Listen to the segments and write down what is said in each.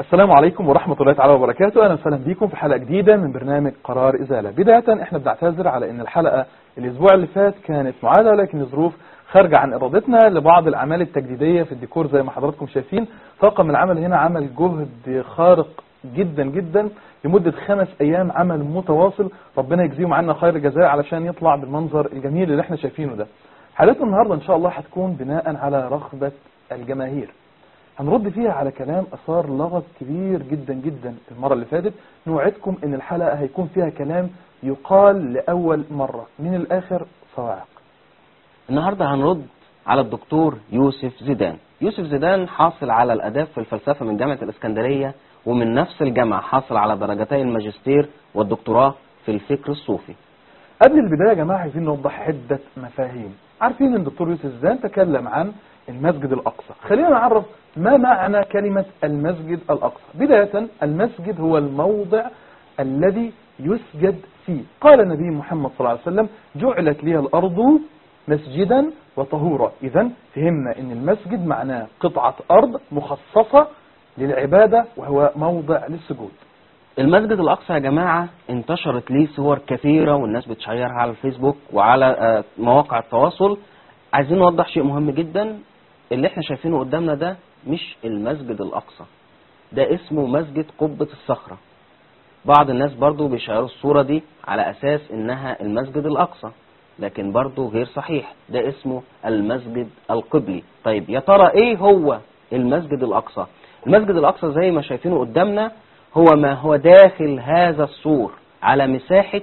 السلام عليكم ورحمة الله تعالى وبركاته أهلا وسهلا بكم في حلقة جديدة من برنامج قرار إزالة بداية احنا بنعتذر على ان الحلقة الاسبوع اللي فات كانت معادة لكن الظروف خارجة عن ارادتنا لبعض الاعمال التجديدية في الديكور زي ما حضراتكم شايفين طاقم العمل هنا عمل جهد خارق جدا جدا لمدة خمس ايام عمل متواصل ربنا يجزيهم عنا خير الجزاء علشان يطلع بالمنظر الجميل اللي احنا شايفينه ده حلقتنا النهاردة ان شاء الله هتكون بناء على رغبة الجماهير هنرد فيها على كلام اثار لغط كبير جدا جدا المرة اللي فاتت نوعدكم ان الحلقة هيكون فيها كلام يقال لأول مرة من الآخر صواعق النهاردة هنرد على الدكتور يوسف زيدان يوسف زيدان حاصل على الأداب في الفلسفة من جامعة الإسكندرية ومن نفس الجامعة حاصل على درجتي الماجستير والدكتوراه في الفكر الصوفي قبل البداية يا جماعة عايزين نوضح عدة مفاهيم عارفين ان الدكتور يوسف زيدان تكلم عن المسجد الأقصى خلينا نعرف ما معنى كلمة المسجد الأقصى بداية المسجد هو الموضع الذي يسجد فيه قال النبي محمد صلى الله عليه وسلم جعلت لي الأرض مسجدا وطهورا إذا فهمنا أن المسجد معناه قطعة أرض مخصصة للعبادة وهو موضع للسجود المسجد الأقصى يا جماعة انتشرت ليه صور كثيرة والناس بتشيرها على الفيسبوك وعلى آه، مواقع التواصل عايزين نوضح شيء مهم جدا اللي احنا شايفينه قدامنا ده مش المسجد الأقصى ده اسمه مسجد قبة الصخرة بعض الناس برضو بيشيروا الصورة دي على أساس إنها المسجد الأقصى لكن برضو غير صحيح ده اسمه المسجد القبلي طيب يا ترى إيه هو المسجد الأقصى المسجد الأقصى زي ما شايفينه قدامنا هو ما هو داخل هذا السور على مساحة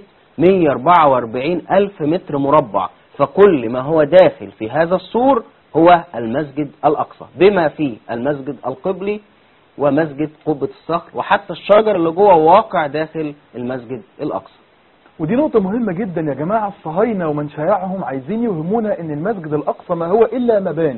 144 ألف متر مربع فكل ما هو داخل في هذا السور هو المسجد الأقصى بما فيه المسجد القبلي ومسجد قبة الصخر وحتى الشجر اللي جوه واقع داخل المسجد الأقصى ودي نقطة مهمة جدا يا جماعة الصهاينة ومن شايعهم عايزين يوهمونا ان المسجد الأقصى ما هو إلا مباني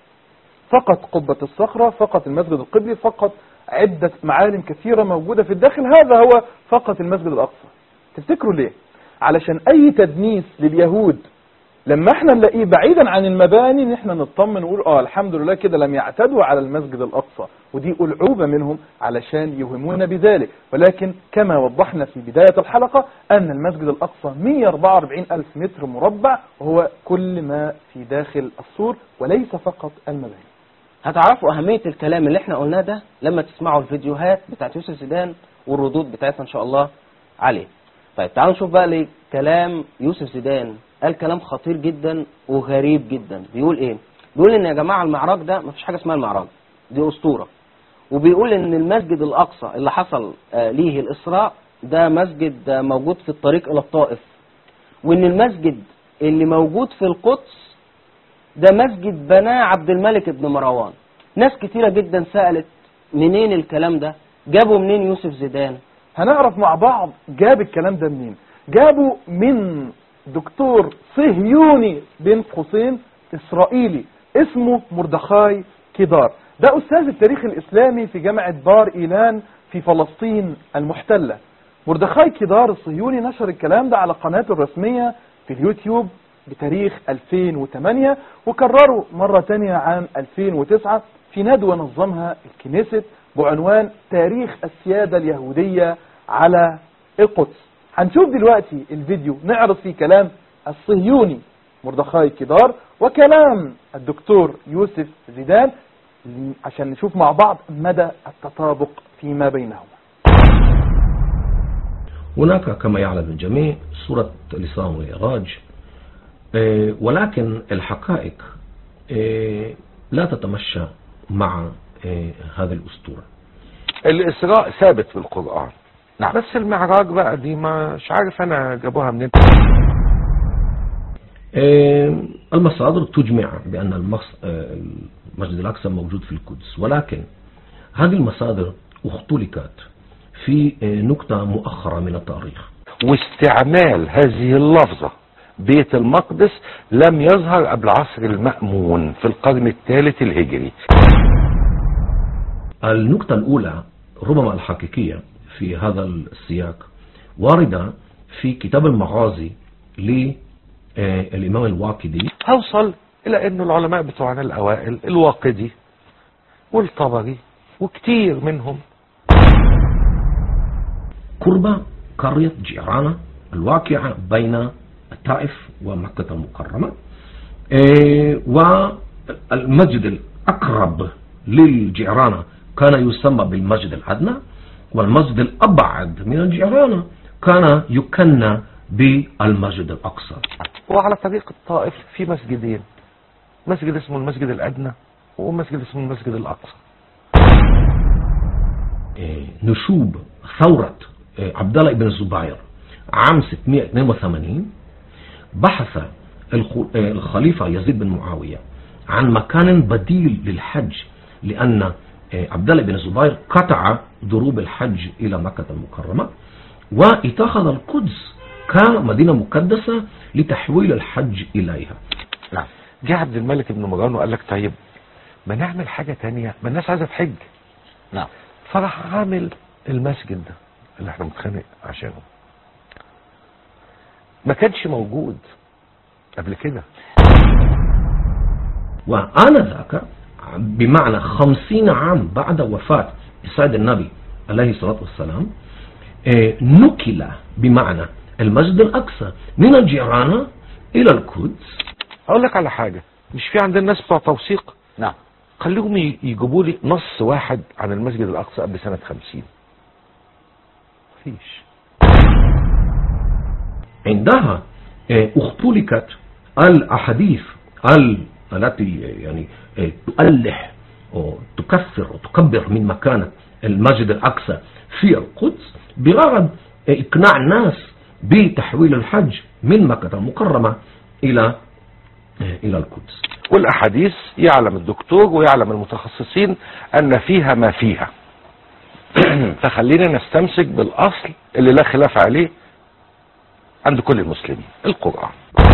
فقط قبة الصخرة فقط المسجد القبلي فقط عدة معالم كثيرة موجودة في الداخل هذا هو فقط المسجد الأقصى تفتكروا ليه علشان أي تدنيس لليهود لما احنا نلاقيه بعيدا عن المباني ان احنا نطمن ونقول اه الحمد لله كده لم يعتدوا على المسجد الاقصى ودي العوبة منهم علشان يوهمونا بذلك ولكن كما وضحنا في بداية الحلقة ان المسجد الاقصى 144 الف متر مربع وهو كل ما في داخل السور وليس فقط المباني هتعرفوا أهمية الكلام اللي احنا قلناه ده لما تسمعوا الفيديوهات بتاعت يوسف زيدان والردود بتاعتنا إن شاء الله عليه طيب تعالوا نشوف بقى ليه كلام يوسف زيدان قال كلام خطير جدا وغريب جدا بيقول ايه بيقول ان يا جماعة المعراج ده مفيش حاجة اسمها المعراج دي أسطورة وبيقول ان المسجد الأقصى اللي حصل آه، ليه الإسراء ده مسجد آه، موجود في الطريق إلى الطائف وان المسجد اللي موجود في القدس ده مسجد بناه عبد الملك بن مروان ناس كتيرة جدا سألت منين الكلام ده جابوا منين يوسف زيدان هنعرف مع بعض جاب الكلام ده منين جابه من دكتور صهيوني بين قوسين اسرائيلي اسمه مردخاي كيدار ده استاذ التاريخ الاسلامي في جامعة بار ايلان في فلسطين المحتلة مردخاي كيدار الصهيوني نشر الكلام ده على قناته الرسمية في اليوتيوب بتاريخ 2008 وكرره مرة تانية عام 2009 في ندوة نظمها الكنيست بعنوان تاريخ السيادة اليهودية على القدس هنشوف دلوقتي الفيديو نعرض فيه كلام الصهيوني مردخاي كدار وكلام الدكتور يوسف زيدان عشان نشوف مع بعض مدى التطابق فيما بينهما هناك كما يعلم الجميع سورة الإسراء والمعراج آه، ولكن الحقائق آه، لا تتمشى مع آه، هذه الأسطورة الإسراء ثابت في القرآن نعم بس المعراج بقى دي مش عارف أنا جابوها منين آه، المصادر تجمع بأن المص- آه، المسجد الأقصى موجود في القدس ولكن هذه المصادر اختلقت في آه، نقطة مؤخرة من التاريخ واستعمال هذه اللفظة بيت المقدس لم يظهر قبل عصر المأمون في القرن الثالث الهجري النقطة الأولى ربما الحقيقية في هذا السياق واردة في كتاب المغازي للإمام الواقدي هوصل إلى أن العلماء بتوعنا الأوائل الواقدي والطبري وكتير منهم قرب قرية جيرانة الواقعة بين الطائف ومكة المكرمة إيه، والمسجد الأقرب للجيرانة كان يسمى بالمسجد الأدنى والمسجد الأبعد من الجيرانة كان يكنى بالمسجد الأقصى وعلى طريق الطائف في مسجدين مسجد اسمه المسجد الأدنى ومسجد اسمه المسجد الأقصى إيه، نشوب ثورة إيه، عبد الله بن الزبير عام 682 بحث الخ- إيه، الخليفة يزيد بن معاوية عن مكان بديل للحج لأن إيه، عبد الله بن الزبير قطع ضروب الحج إلى مكة المكرمة واتخذ القدس كمدينة مقدسة لتحويل الحج إليها نعم جه عبد الملك بن مروان وقال لك طيب ما نعمل حاجة تانية ما الناس عايزة تحج نعم فراح عامل المسجد ده اللي احنا متخانق عشانه ما كانش موجود قبل كده وآنذاك بمعنى خمسين عام بعد وفاة السيد النبي عليه الصلاة والسلام آه، نقل بمعنى المسجد الأقصى من الجيرانة إلى القدس اقول لك على حاجة مش في عندنا ناس بتوع توثيق نعم خليهم ي- يجيبوا لي نص واحد عن المسجد الاقصى قبل سنة خمسين مفيش عندها آه، اختلكت الأحاديث ال- التي يعني آه، تؤلح وتكثر وتكبر من مكانة المسجد الأقصى في القدس بغرض آه، إقناع الناس بتحويل الحج من مكة المكرمة إلى آه، إلى القدس والاحاديث يعلم الدكتور ويعلم المتخصصين ان فيها ما فيها فخلينا نستمسك بالاصل اللي لا خلاف عليه عند كل المسلمين القرآن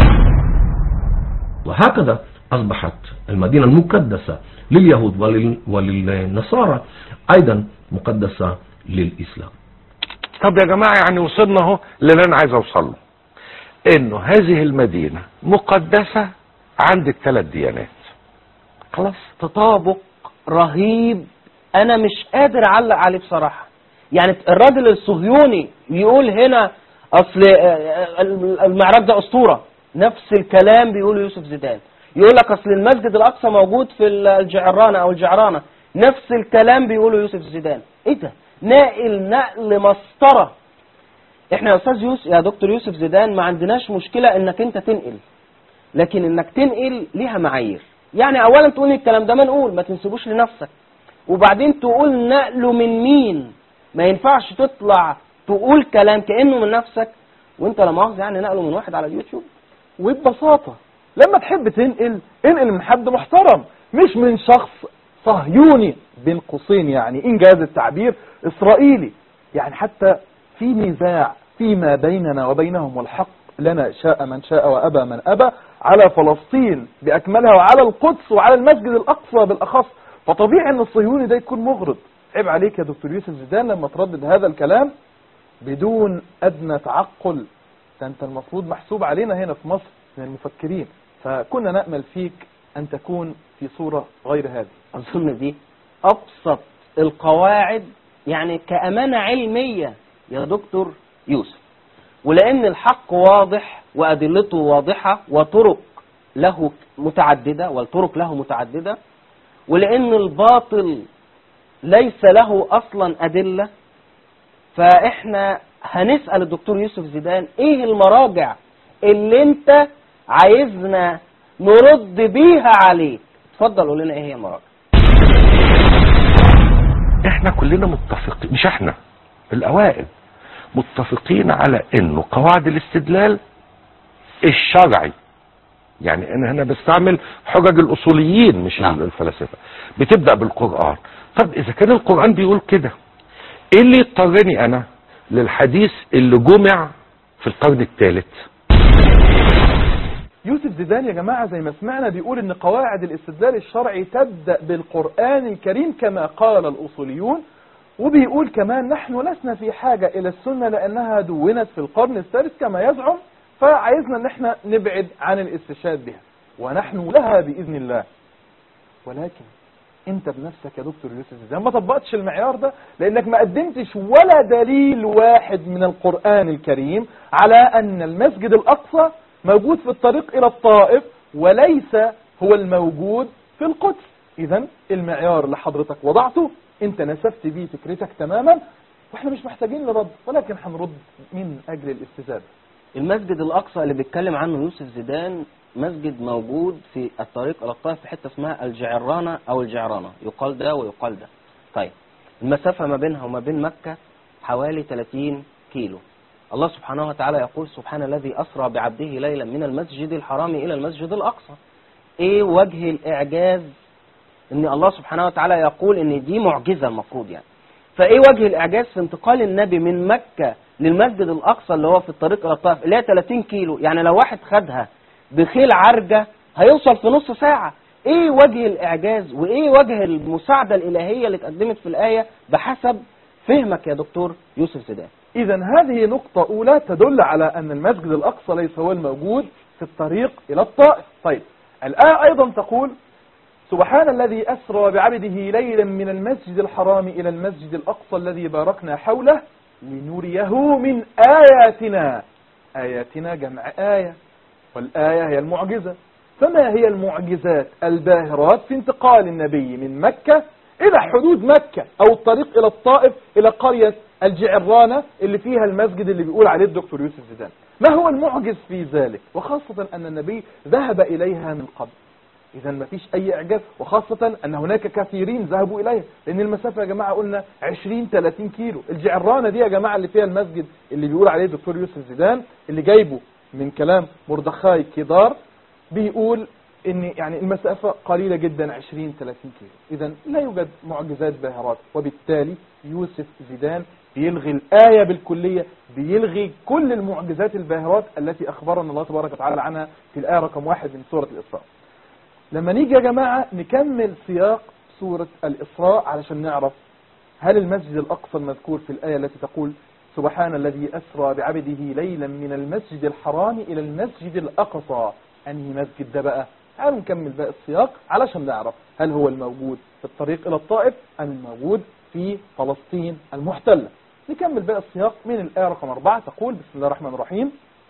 وهكذا أصبحت المدينة المقدسة لليهود ولل- وللنصارى أيضا مقدسة للإسلام طب يا جماعة يعني وصلنا اهو للي انا عايز اوصل له انه هذه المدينة مقدسة عند الثلاث ديانات خلاص تطابق رهيب انا مش قادر اعلق عليه بصراحه يعني الراجل الصهيوني يقول هنا اصل آه، آه، المعراج ده اسطوره نفس الكلام بيقوله يوسف زيدان يقول لك اصل المسجد الاقصى موجود في الجعرانه او الجعرانه نفس الكلام بيقوله يوسف زيدان ايه ده ناقل نقل مسطره احنا يا استاذ يوسف يا دكتور يوسف زيدان ما عندناش مشكله انك انت تنقل لكن انك تنقل ليها معايير يعني اولا تقول لي الكلام ده منقول ما تنسبوش لنفسك وبعدين تقول نقله من مين ما ينفعش تطلع تقول كلام كانه من نفسك وانت لا مؤاخذه يعني نقله من واحد على اليوتيوب وببساطة لما تحب تنقل انقل من حد محترم مش من شخص صهيوني بين قوسين يعني انجاز التعبير اسرائيلي يعني حتى في نزاع فيما بيننا وبينهم والحق لنا شاء من شاء وأبى من أبى على فلسطين بأكملها وعلى القدس وعلى المسجد الأقصى بالأخص فطبيعي أن الصهيوني ده يكون مغرض عيب عليك يا دكتور يوسف زيدان لما تردد هذا الكلام بدون أدنى تعقل ده أنت المفروض محسوب علينا هنا في مصر من المفكرين فكنا نأمل فيك أن تكون في صورة غير هذه اظن دي ابسط القواعد يعني كامانه علميه يا دكتور يوسف ولان الحق واضح وادلته واضحه وطرق له متعدده والطرق له متعدده ولان الباطل ليس له اصلا ادله فاحنا هنسال الدكتور يوسف زيدان ايه المراجع اللي انت عايزنا نرد بيها عليك اتفضل قول لنا ايه هي المراجع احنا كلنا متفقين مش احنا الاوائل متفقين على انه قواعد الاستدلال الشرعي يعني انا هنا بستعمل حجج الاصوليين مش نعم. الفلاسفه بتبدا بالقران طب اذا كان القران بيقول كده ايه اللي يضطرني انا للحديث اللي جمع في القرن الثالث يوسف زيدان يا جماعة زي ما سمعنا بيقول ان قواعد الاستدلال الشرعي تبدأ بالقرآن الكريم كما قال الأصوليون وبيقول كمان نحن لسنا في حاجة إلى السنة لأنها دونت في القرن الثالث كما يزعم فعايزنا ان احنا نبعد عن الاستشهاد بها ونحن لها بإذن الله ولكن انت بنفسك يا دكتور يوسف زيدان ما طبقتش المعيار ده لانك ما قدمتش ولا دليل واحد من القرآن الكريم على ان المسجد الاقصى موجود في الطريق الى الطائف وليس هو الموجود في القدس اذا المعيار اللي حضرتك وضعته انت نسفت بيه فكرتك تماما واحنا مش محتاجين لرد ولكن هنرد من اجل الاستزادة المسجد الأقصى اللي بيتكلم عنه يوسف زيدان مسجد موجود في الطريق إلى الطائف في حتة اسمها الجعرانة أو الجعرانة يقال ده ويقال ده طيب المسافة ما بينها وما بين مكة حوالي 30 كيلو الله سبحانه وتعالى يقول سبحان الذي أسرى بعبده ليلا من المسجد الحرام إلى المسجد الأقصى إيه وجه الإعجاز إن الله سبحانه وتعالى يقول إن دي معجزة المفروض يعني فايه وجه الاعجاز في انتقال النبي من مكة للمسجد الاقصى اللي هو في الطريق الى الطائف اللي هي 30 كيلو يعني لو واحد خدها بخيل عرجة هيوصل في نص ساعة ايه وجه الاعجاز وايه وجه المساعدة الالهية اللي اتقدمت في الاية بحسب فهمك يا دكتور يوسف زيدان اذا هذه نقطة اولى تدل على ان المسجد الاقصى ليس هو الموجود في الطريق الى الطائف طيب الآية ايضا تقول سبحان الذي أسرى بعبده ليلا من المسجد الحرام إلى المسجد الأقصى الذي باركنا حوله لنريه من آياتنا آياتنا جمع آية والآية هي المعجزة فما هي المعجزات الباهرات في انتقال النبي من مكة إلى حدود مكة أو الطريق إلى الطائف إلى قرية الجعرانة اللي فيها المسجد اللي بيقول عليه الدكتور يوسف زيدان ما هو المعجز في ذلك وخاصة أن النبي ذهب إليها من قبل إذا ما فيش أي إعجاز وخاصة أن هناك كثيرين ذهبوا إليها لأن المسافة يا جماعة قلنا 20 30 كيلو الجعرانة دي يا جماعة اللي فيها المسجد اللي بيقول عليه الدكتور يوسف زيدان اللي جايبه من كلام مردخاي كيدار بيقول ان يعني المسافة قليلة جدا 20 30 كيلو اذا لا يوجد معجزات باهرات وبالتالي يوسف زيدان بيلغي الآية بالكلية بيلغي كل المعجزات الباهرات التي أخبرنا الله تبارك وتعالى عنها في الآية رقم واحد من سورة الإسراء لما نيجي يا جماعة نكمل سياق سورة الإسراء علشان نعرف هل المسجد الأقصى المذكور في الآية التي تقول سبحان الذي أسرى بعبده ليلا من المسجد الحرام إلى المسجد الأقصى أنهي مسجد ده بقى تعالوا نكمل باقي السياق علشان نعرف هل هو الموجود في الطريق إلى الطائف أم الموجود في فلسطين المحتلة نكمل باقي السياق من الآية رقم 4 تقول بسم الله الرحمن الرحيم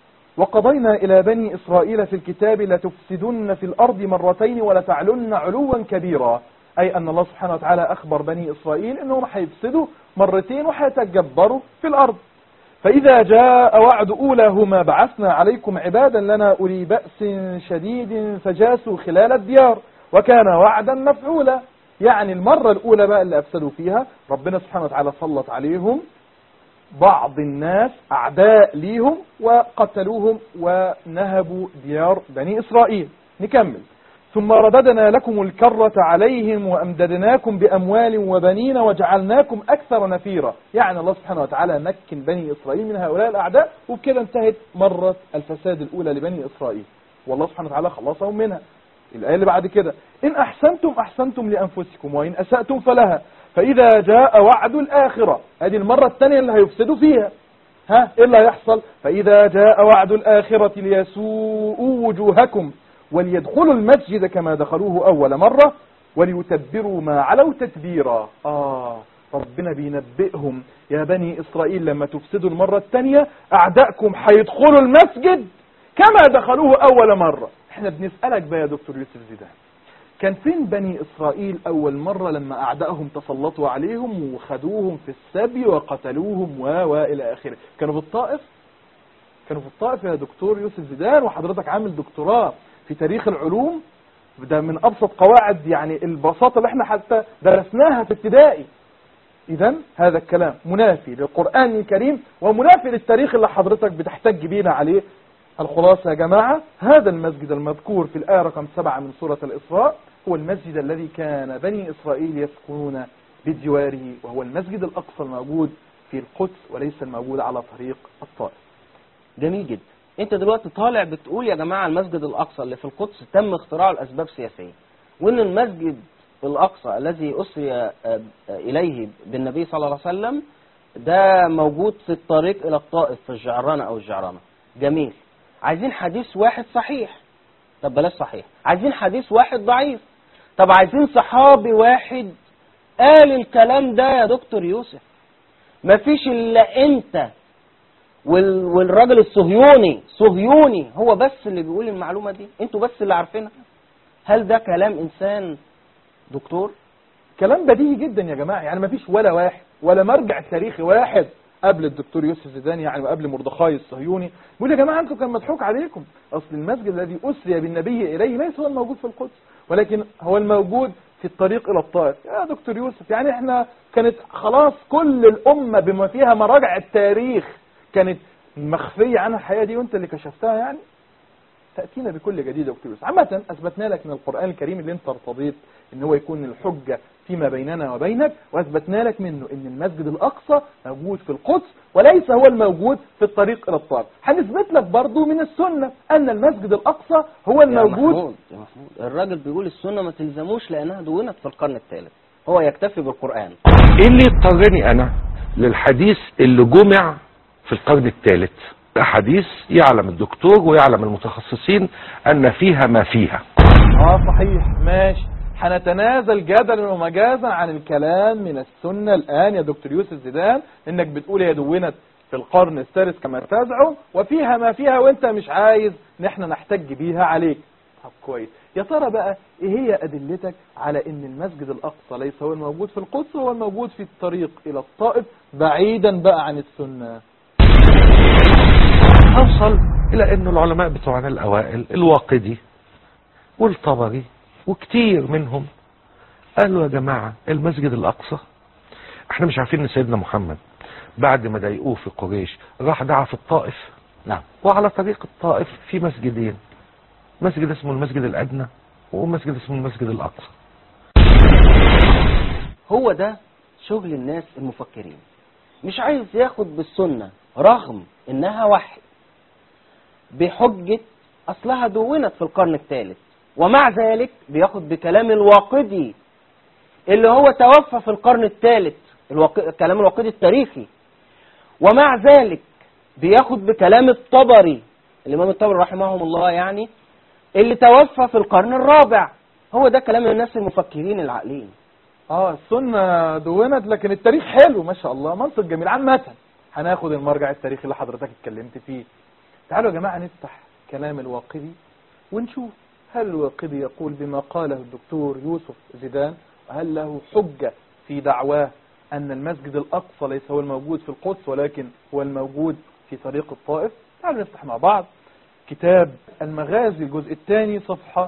وقضينا إلى بني إسرائيل في الكتاب لتفسدن في الأرض مرتين ولتعلن علوا كبيرا أي أن الله سبحانه وتعالى أخبر بني إسرائيل أنهم هيفسدوا مرتين وهيتجبروا في الأرض فإذا جاء وعد أولاهما بعثنا عليكم عبادا لنا أولي بأس شديد فجاسوا خلال الديار وكان وعدا مفعولا يعني المرة الأولى بقى اللي أفسدوا فيها ربنا سبحانه وتعالى سلط عليهم بعض الناس أعداء ليهم وقتلوهم ونهبوا ديار بني إسرائيل نكمل ثم رددنا لكم الكرة عليهم وأمددناكم بأموال وبنين وجعلناكم أكثر نفيرا يعني الله سبحانه وتعالى مكن بني إسرائيل من هؤلاء الأعداء وبكده انتهت مرة الفساد الأولى لبني إسرائيل والله سبحانه وتعالى خلصهم منها الآية اللي بعد كده إن أحسنتم أحسنتم لأنفسكم وإن أسأتم فلها فإذا جاء وعد الآخرة هذه المرة الثانية اللي هيفسدوا فيها ها إيه اللي هيحصل فإذا جاء وعد الآخرة ليسوءوا وجوهكم وليدخلوا المسجد كما دخلوه أول مرة وليتبروا ما علوا تتبيرا آه ربنا بينبئهم يا بني إسرائيل لما تفسدوا المرة الثانية أعدائكم هيدخلوا المسجد كما دخلوه أول مرة احنا بنسألك بقى يا دكتور يوسف زيدان كان فين بني إسرائيل أول مرة لما أعدائهم تسلطوا عليهم وخدوهم في السبي وقتلوهم و وإلى آخره كانوا في الطائف كانوا في الطائف يا دكتور يوسف زيدان وحضرتك عامل دكتوراه في تاريخ العلوم ده من أبسط قواعد يعني البساطة اللي احنا حتى درسناها في ابتدائي إذا هذا الكلام منافي للقرآن الكريم ومنافي للتاريخ اللي حضرتك بتحتج بينا عليه الخلاصة يا جماعة هذا المسجد المذكور في الآية رقم سبعة من سورة الإسراء هو المسجد الذي كان بني إسرائيل يسكنون بجواره وهو المسجد الأقصى الموجود في القدس وليس الموجود على طريق الطائف جميل جدا انت دلوقتي طالع بتقول يا جماعة المسجد الأقصى اللي في القدس تم اختراعه لأسباب سياسية وان المسجد الأقصى الذي أسري آه، آه، إليه بالنبي صلى الله عليه وسلم ده موجود في الطريق إلى الطائف في الجعرانة أو الجعرانة جميل عايزين حديث واحد صحيح طب بلاش صحيح عايزين حديث واحد ضعيف طب عايزين صحابي واحد قال الكلام ده يا دكتور يوسف مفيش الا انت وال... والراجل الصهيوني صهيوني هو بس اللي بيقول المعلومه دي انتوا بس اللي عارفينها هل ده كلام انسان دكتور كلام بديهي جدا يا جماعة يعني ما فيش ولا واحد ولا مرجع تاريخي واحد قبل الدكتور يوسف زيدان يعني وقبل مردخاي الصهيوني بيقول يا جماعة انتوا كان مضحوك عليكم اصل المسجد الذي اسري بالنبي اليه ليس هو الموجود في القدس ولكن هو الموجود في الطريق الى الطائف يا دكتور يوسف يعني احنا كانت خلاص كل الامة بما فيها مراجع التاريخ كانت مخفية عنها الحياة دي وانت اللي كشفتها يعني تأتينا بكل جديد يا دكتور يوسف عامة أثبتنا لك من القرآن الكريم اللي انت ارتضيت ان هو يكون الحجة فيما بيننا وبينك وأثبتنا لك منه ان المسجد الأقصى موجود في القدس وليس هو الموجود في الطريق إلى الطائف هنثبت لك برضو من السنة أن المسجد الأقصى هو يا الموجود محمود يا محمود الراجل بيقول السنه ما تلزموش لانها دونت في القرن الثالث هو يكتفي بالقران ايه اللي يضطرني انا للحديث اللي جمع في القرن الثالث احاديث يعلم الدكتور ويعلم المتخصصين ان فيها ما فيها اه صحيح ماشي هنتنازل جدلا ومجازا عن الكلام من السنة الآن يا دكتور يوسف زيدان إنك بتقول هي دونت في القرن الثالث كما تزعم وفيها ما فيها وانت مش عايز ان احنا نحتج بيها عليك طب كويس يا ترى بقى ايه هي ادلتك على ان المسجد الاقصى ليس هو الموجود في القدس هو الموجود في الطريق الى الطائف بعيدا بقى عن السنة اوصل الى ان العلماء بتوعنا الاوائل الواقدي والطبري وكتير منهم قالوا يا جماعة المسجد الاقصى احنا مش عارفين ان سيدنا محمد بعد ما ضايقوه في قريش راح دعا في الطائف نعم وعلى طريق الطائف في مسجدين مسجد اسمه المسجد الادنى ومسجد اسمه المسجد الاقصى هو ده شغل الناس المفكرين مش عايز ياخد بالسنة رغم انها وحي بحجة اصلها دونت في القرن الثالث ومع ذلك بياخد بكلام الواقدي اللي هو توفى في القرن الثالث الواق... كلام الواقدي التاريخي ومع ذلك بياخد بكلام الطبري الامام الطبري رحمهم الله يعني اللي توفى في القرن الرابع هو ده كلام الناس المفكرين العاقلين اه السنة دونت لكن التاريخ حلو ما شاء الله منطق جميل عامة هناخد المرجع التاريخي اللي حضرتك اتكلمت فيه تعالوا يا جماعة نفتح كلام الواقدي ونشوف هل الواقدي يقول بما قاله الدكتور يوسف زيدان وهل له حجة في دعواه أن المسجد الأقصى ليس هو الموجود في القدس ولكن هو الموجود في طريق الطائف تعالوا نفتح مع بعض كتاب المغازي الجزء الثاني صفحة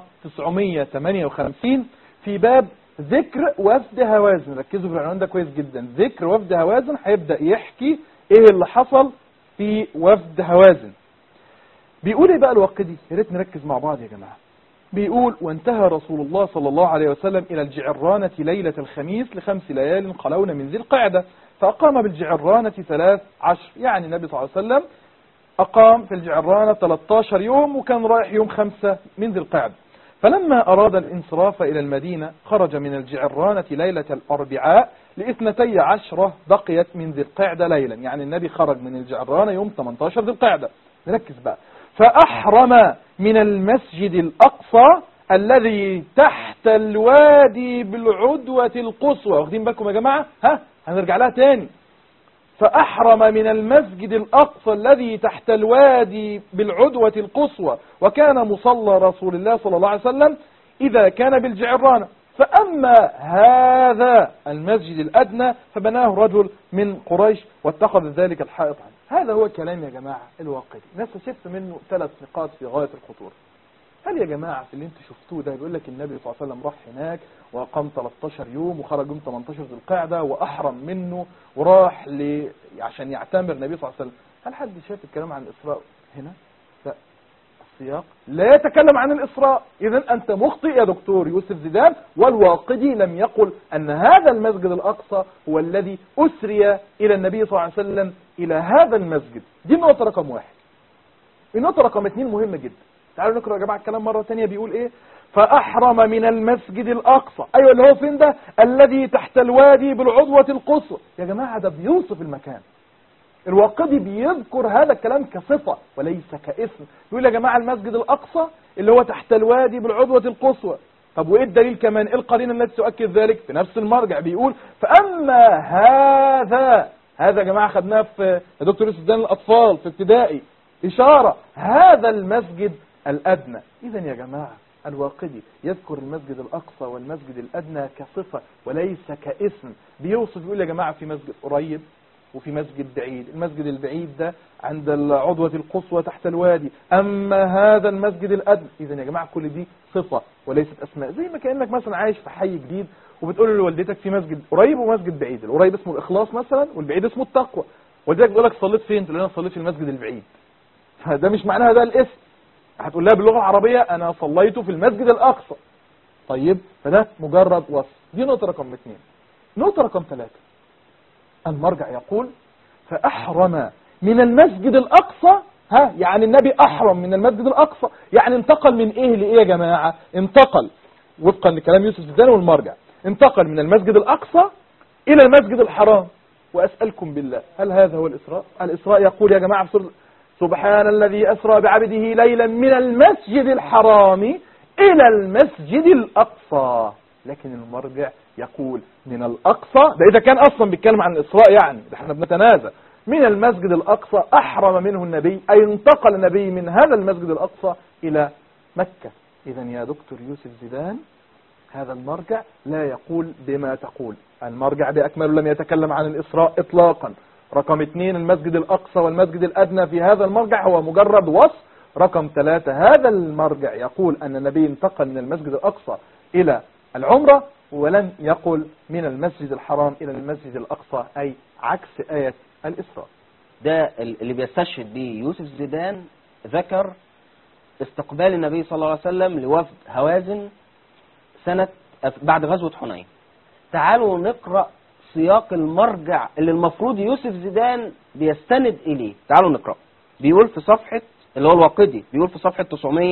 958 في باب ذكر وفد هوازن ركزوا في العنوان ده كويس جدا ذكر وفد هوازن هيبدأ يحكي ايه اللي حصل في وفد هوازن بيقول ايه بقى الواقدي يا ريت نركز مع بعض يا جماعة بيقول وانتهى رسول الله صلى الله عليه وسلم إلى الجعرانة ليلة الخميس لخمس ليال خلون من ذي القعدة فأقام بالجعرانة ثلاث عشر يعني النبي صلى الله عليه وسلم أقام في الجعرانة 13 يوم وكان رايح يوم خمسة من ذي القعدة فلما أراد الانصراف إلى المدينة خرج من الجعرانة ليلة الأربعاء لاثنتي عشرة بقيت من ذي القعدة ليلا يعني النبي خرج من الجعرانة يوم 18 ذي القعدة نركز بقى فأحرم من المسجد الأقصى الذي تحت الوادي بالعدوة القصوى واخدين بالكم يا جماعة ها هنرجع لها تاني فأحرم من المسجد الأقصى الذي تحت الوادي بالعدوة القصوى وكان مصلى رسول الله صلى الله عليه وسلم إذا كان بالجعرانة فأما هذا المسجد الأدنى فبناه رجل من قريش واتخذ ذلك الحائط عنه هذا هو كلام يا جماعة الواقدي ناس شفت منه ثلاث نقاط في غاية الخطورة هل يا جماعة في اللي انتوا شفتوه ده بيقول لك النبي صلى الله عليه وسلم راح هناك وأقام 13 يوم وخرج يوم 18 ذي القعدة وأحرم منه وراح ل... عشان يعتمر النبي صلى الله عليه وسلم هل حد شاف الكلام عن الإسراء هنا؟ لا السياق لا يتكلم عن الإسراء إذا أنت مخطئ يا دكتور يوسف زيدان والواقدي لم يقل أن هذا المسجد الأقصى هو الذي أسري إلى النبي صلى الله عليه وسلم إلى هذا المسجد دي النقطة رقم واحد النقطة رقم اثنين مهمة جدا تعالوا نقرأ يا جماعة الكلام مرة تانية بيقول ايه فأحرم من المسجد الأقصى أيوة اللي هو فين ده الذي تحت الوادي بالعضوة القصوى يا جماعة ده بيوصف المكان الواقدي بيذكر هذا الكلام كصفة وليس كاسم يقول يا جماعة المسجد الأقصى اللي هو تحت الوادي بالعضوة القصوى طب وايه الدليل كمان ايه القرينه التي تؤكد ذلك في نفس المرجع بيقول فاما هذا هذا يا جماعه خدناها في يا دكتور يوسف دان الاطفال في ابتدائي اشاره هذا المسجد الادنى اذا يا جماعه الواقدي يذكر المسجد الاقصى والمسجد الادنى كصفه وليس كاسم بيوصف يقول يا جماعه في مسجد قريب وفي مسجد بعيد المسجد البعيد ده عند العضوة القصوى تحت الوادي أما هذا المسجد الأدنى إذا يا جماعة كل دي صفة وليست أسماء زي ما كأنك مثلا عايش في حي جديد وبتقول لوالدتك في مسجد قريب ومسجد بعيد القريب اسمه الإخلاص مثلا والبعيد اسمه التقوى والدتك بتقول لك صليت فين تقول لها صليت في المسجد البعيد فده مش معناها ده الاسم هتقول لها باللغة العربية أنا صليت في المسجد الأقصى طيب فده مجرد وصف دي نقطة رقم اثنين نقطة رقم ثلاثة المرجع يقول فأحرم من المسجد الأقصى ها يعني النبي أحرم من المسجد الأقصى يعني انتقل من إيه لإيه يا جماعة انتقل وفقا لكلام يوسف الزاني والمرجع انتقل من المسجد الأقصى إلى المسجد الحرام وأسألكم بالله هل هذا هو الإسراء الإسراء يقول يا جماعة في سورة سبحان الذي أسرى بعبده ليلا من المسجد الحرام إلى المسجد الأقصى لكن المرجع يقول من الأقصى ده إذا كان أصلا بيتكلم عن الإسراء يعني ده احنا بنتنازع من المسجد الأقصى أحرم منه النبي أي انتقل النبي من هذا المسجد الأقصى إلى مكة إذا يا دكتور يوسف زيدان هذا المرجع لا يقول بما تقول المرجع بأكمله لم يتكلم عن الإسراء إطلاقا رقم اثنين المسجد الأقصى والمسجد الأدنى في هذا المرجع هو مجرد وصف رقم ثلاثة هذا المرجع يقول أن النبي انتقل من المسجد الأقصى إلى العمرة ولم يقل من المسجد الحرام إلى المسجد الأقصى أي عكس آية الإسراء ده اللي بيستشهد به يوسف زيدان ذكر استقبال النبي صلى الله عليه وسلم لوفد هوازن سنة بعد غزوة حنين تعالوا نقرأ سياق المرجع اللي المفروض يوسف زيدان بيستند إليه تعالوا نقرأ بيقول في صفحة اللي هو الواقدي بيقول في صفحة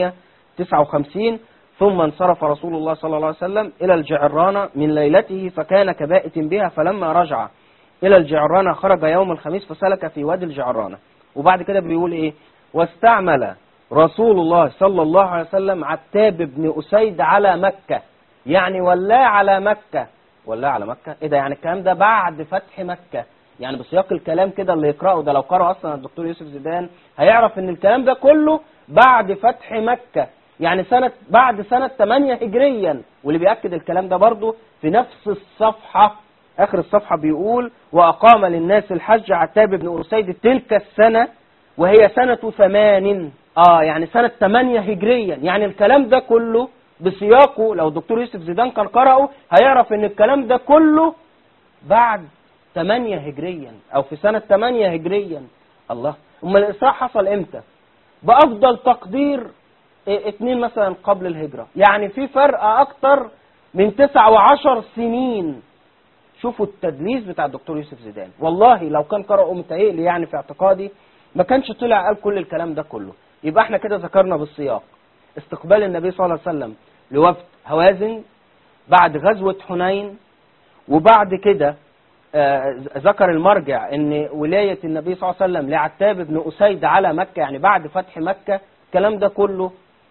959 ثم انصرف رسول الله صلى الله عليه وسلم إلى الجعرانة من ليلته فكان كبائت بها فلما رجع إلى الجعرانة خرج يوم الخميس فسلك في وادي الجعرانة وبعد كده بيقول إيه واستعمل رسول الله صلى الله عليه وسلم عتاب بن أسيد على مكة يعني ولاه على مكة ولاه على مكة إيه ده يعني الكلام ده بعد فتح مكة يعني بسياق الكلام كده اللي يقرأه ده لو قرأ أصلا الدكتور يوسف زيدان هيعرف إن الكلام ده كله بعد فتح مكة يعني سنة بعد سنة 8 هجريا واللي بيأكد الكلام ده برضه في نفس الصفحة آخر الصفحة بيقول وأقام للناس الحج عتاب بن أسيد تلك السنة وهي سنة ثمان آه يعني سنة 8 هجريا يعني الكلام ده كله بسياقه لو الدكتور يوسف زيدان كان قرأه هيعرف ان الكلام ده كله بعد 8 هجريا او في سنة 8 هجريا الله امال الاسراء حصل امتى بافضل تقدير إيه اتنين مثلا قبل الهجرة يعني في فرق اكتر من تسع وعشر سنين شوفوا التدليس بتاع الدكتور يوسف زيدان والله لو كان قرأه متهيئلي يعني في اعتقادي ما كانش طلع قال كل الكلام ده كله يبقى احنا كده ذكرنا بالسياق استقبال النبي صلى الله عليه وسلم لوفد هوازن بعد غزوة حنين وبعد كده آه ذكر المرجع ان ولاية النبي صلى الله عليه وسلم لعتاب بن أسيد على مكة يعني بعد فتح مكة الكلام ده كله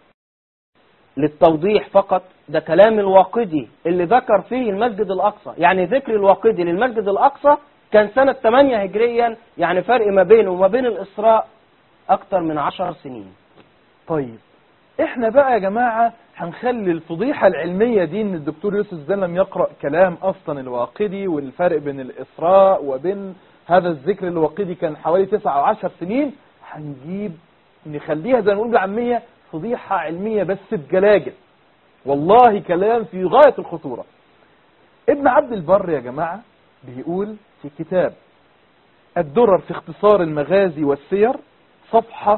للتوضيح فقط ده كلام الواقدي اللي ذكر فيه المسجد الأقصى يعني ذكر الواقدي للمسجد الأقصى كان سنة 8 هجريا يعني فرق ما بينه وما بين الإسراء أكتر من 10 سنين طيب احنا بقى يا جماعة هنخلي الفضيحة العلمية دي ان الدكتور يوسف زين لم يقرأ كلام اصلا الواقدي والفرق بين الاسراء وبين هذا الذكر الواقدي كان حوالي تسعة او عشر سنين هنجيب نخليها زي ما نقول بالعامية فضيحة علمية بس بجلاجل والله كلام في غاية الخطورة ابن عبد البر يا جماعة بيقول في كتاب الدرر في اختصار المغازي والسير صفحة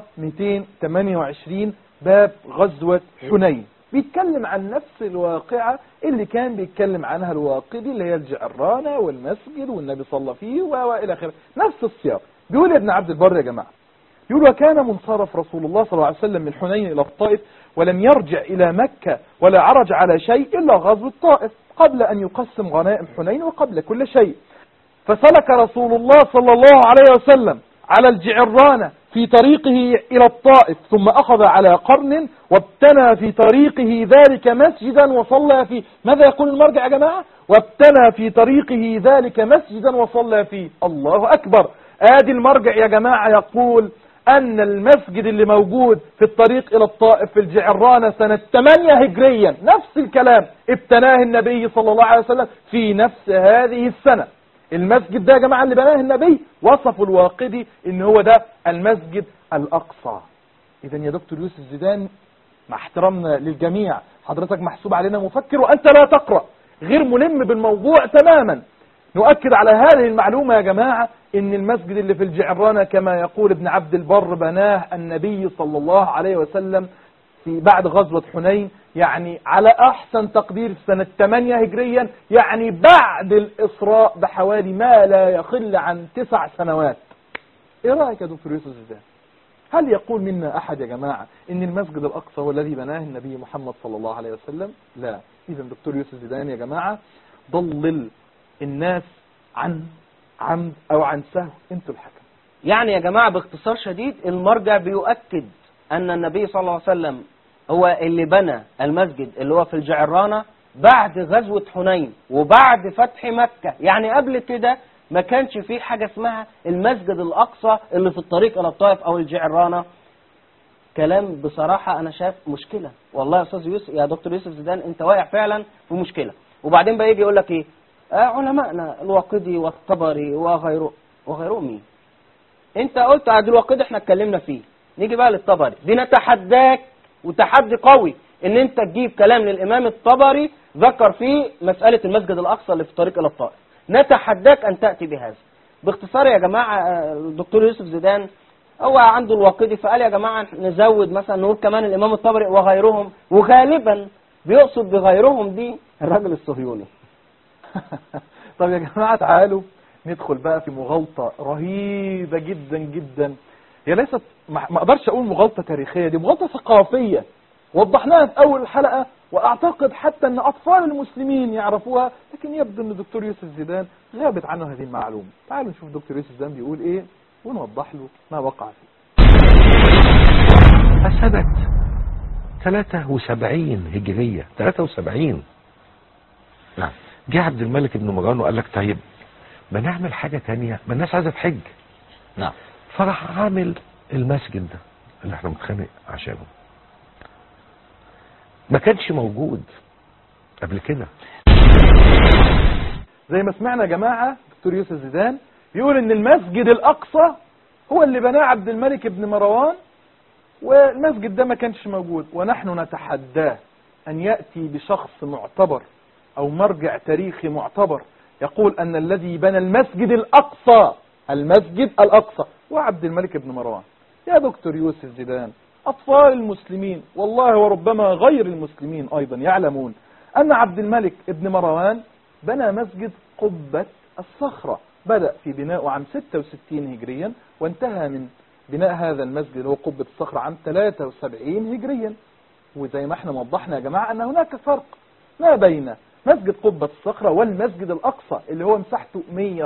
228 باب غزوة حنين بيتكلم عن نفس الواقعة اللي كان بيتكلم عنها الواقدي اللي هي الجعرانة والمسجد والنبي صلى فيه وإلى آخره نفس السياق بيقول يا ابن عبد البر يا جماعة يقول وكان منصرف رسول الله صلى الله عليه وسلم من حنين إلى الطائف ولم يرجع إلى مكة ولا عرج على شيء إلا غزو الطائف قبل أن يقسم غنائم حنين وقبل كل شيء فسلك رسول الله صلى الله عليه وسلم على الجعرانة في طريقه إلى الطائف ثم أخذ على قرن وابتنى في طريقه ذلك مسجدا وصلى فيه ماذا يقول المرجع يا جماعة وابتنى في طريقه ذلك مسجدا وصلى فيه الله أكبر آدي المرجع يا جماعة يقول أن المسجد اللي موجود في الطريق إلى الطائف في الجعرانة سنة 8 هجريا نفس الكلام ابتناه النبي صلى الله عليه وسلم في نفس هذه السنة المسجد ده يا جماعة اللي بناه النبي وصفوا الواقدي ان هو ده المسجد الأقصى إذا يا دكتور يوسف زيدان مع احترامنا للجميع حضرتك محسوب علينا مفكر وأنت لا تقرأ غير ملم بالموضوع تماما نؤكد على هذه المعلومة يا جماعة ان المسجد اللي في الجعرانة كما يقول ابن عبد البر بناه النبي صلى الله عليه وسلم في بعد غزوة حنين يعني على احسن تقدير في سنة 8 هجريا يعني بعد الاسراء بحوالي ما لا يقل عن تسع سنوات ايه رأيك يا دكتور يوسف زيدان هل يقول منا احد يا جماعة ان المسجد الاقصى هو الذي بناه النبي محمد صلى الله عليه وسلم لا اذا دكتور يوسف زيدان يا جماعة ضلل الناس عن عمد او عن سهو انتوا الحكم يعني يا جماعة باختصار شديد المرجع بيؤكد أن النبي صلى الله عليه وسلم هو اللي بنى المسجد اللي هو في الجعرانة بعد غزوة حنين وبعد فتح مكة يعني قبل كده ما كانش فيه حاجة اسمها المسجد الأقصى اللي في الطريق إلى الطائف أو الجعرانة كلام بصراحة أنا شايف مشكلة والله يا أستاذ يوسف يا دكتور يوسف زيدان أنت واقع فعلا في مشكلة وبعدين بقى يجي يقول لك إيه آه علمائنا الواقدي والطبري وغيره وغيرهم مين انت قلت عبد الواقدي احنا اتكلمنا فيه نيجي بقى للطبري بنتحداك وتحدي قوي ان انت تجيب كلام للامام الطبري ذكر فيه مسألة المسجد الاقصى اللي في الطريق الى الطائف نتحداك ان تأتي بهذا باختصار يا جماعة آه، الدكتور يوسف زيدان هو عنده الواقدي فقال يا جماعة نزود مثلا نقول كمان الامام الطبري وغيرهم وغالبا بيقصد بغيرهم دي الراجل الصهيوني طب يا جماعة تعالوا ندخل بقى في مغالطة رهيبة جدا جدا هي ليست ما ما اقدرش اقول مغالطة تاريخية دي مغالطة ثقافية وضحناها في اول الحلقة واعتقد حتى ان اطفال المسلمين يعرفوها لكن يبدو ان الدكتور يوسف زيدان غابت عنه هذه المعلومة تعالوا نشوف دكتور يوسف زيدان بيقول ايه ونوضح له ما وقع فيه فسنة 73 هجرية 73 نعم جه عبد الملك بن مروان وقال لك طيب ما نعمل حاجة تانية ما الناس عايزة تحج نعم فراح عامل المسجد ده اللي احنا متخانق عشانه ما كانش موجود قبل كده زي ما سمعنا يا جماعة دكتور يوسف زيدان بيقول ان المسجد الاقصى هو اللي بناه عبد الملك بن مروان والمسجد ده ما كانش موجود ونحن نتحداه ان يأتي بشخص معتبر او مرجع تاريخي معتبر يقول ان الذي بنى المسجد الاقصى المسجد الاقصى وعبد الملك بن مروان يا دكتور يوسف زيدان اطفال المسلمين والله وربما غير المسلمين ايضا يعلمون ان عبد الملك بن مروان بنى مسجد قبة الصخرة بدأ في بناءه عام 66 هجريا وانتهى من بناء هذا المسجد اللي هو قبة الصخرة عام 73 هجريا وزي ما احنا وضحنا يا جماعة ان هناك فرق ما بين مسجد قبة الصخرة والمسجد الأقصى اللي هو مساحته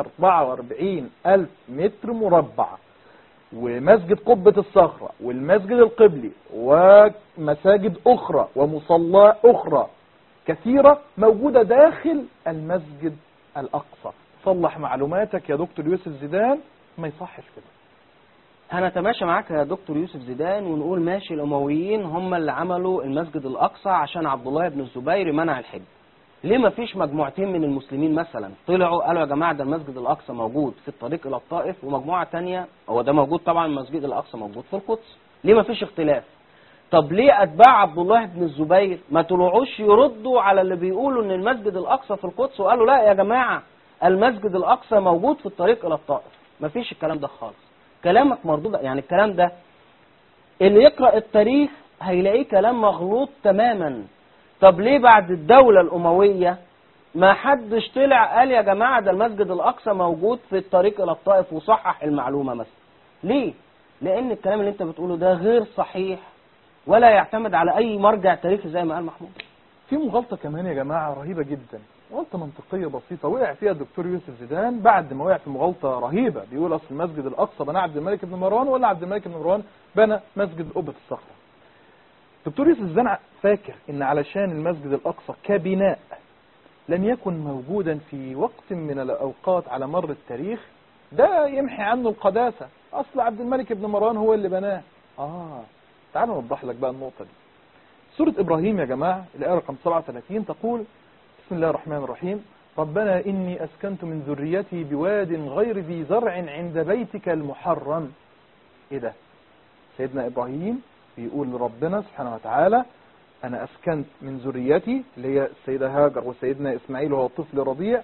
144 ألف متر مربع ومسجد قبة الصخرة والمسجد القبلي ومساجد أخرى ومصلى أخرى كثيرة موجودة داخل المسجد الأقصى صلح معلوماتك يا دكتور يوسف زيدان ما يصحش كده هنتماشى معاك يا دكتور يوسف زيدان ونقول ماشي الأمويين هم اللي عملوا المسجد الأقصى عشان عبد الله بن الزبير منع الحج ليه ما فيش مجموعتين من المسلمين مثلا طلعوا قالوا يا جماعة ده المسجد الأقصى موجود في الطريق إلى الطائف ومجموعة تانية هو ده موجود طبعا المسجد الأقصى موجود في القدس ليه ما فيش اختلاف طب ليه أتباع عبد الله بن الزبير ما طلعوش يردوا على اللي بيقولوا إن المسجد الأقصى في القدس وقالوا لا يا جماعة المسجد الأقصى موجود في الطريق إلى الطائف ما فيش الكلام ده خالص كلامك مردود يعني الكلام ده اللي يقرأ التاريخ هيلاقيه كلام مغلوط تماما طب ليه بعد الدولة الأموية ما حدش طلع قال يا جماعة ده المسجد الأقصى موجود في الطريق إلى الطائف وصحح المعلومة مثلا ليه؟ لأن الكلام اللي أنت بتقوله ده غير صحيح ولا يعتمد على أي مرجع تاريخي زي ما قال محمود في مغالطة كمان يا جماعة رهيبة جدا غلطة منطقية بسيطة وقع فيها الدكتور يوسف زيدان بعد ما وقع في مغالطة رهيبة بيقول أصل المسجد الأقصى بنى عبد الملك بن مروان ولا عبد الملك بن مروان بنى مسجد قبة الصخرة دكتور يوسف زيدان فاكر إن علشان المسجد الأقصى كبناء لم يكن موجودا في وقت من الأوقات على مر التاريخ ده يمحي عنه القداسة أصل عبد الملك بن مروان هو اللي بناه آه تعالوا نوضح لك بقى النقطة دي سورة إبراهيم يا جماعة الآية رقم 37 تقول بسم الله الرحمن الرحيم ربنا إني أسكنت من ذريتي بواد غير ذي زرع عند بيتك المحرم إيه ده سيدنا إبراهيم بيقول لربنا سبحانه وتعالى أنا أسكنت من ذريتي اللي هي السيدة هاجر وسيدنا إسماعيل وهو طفل رضيع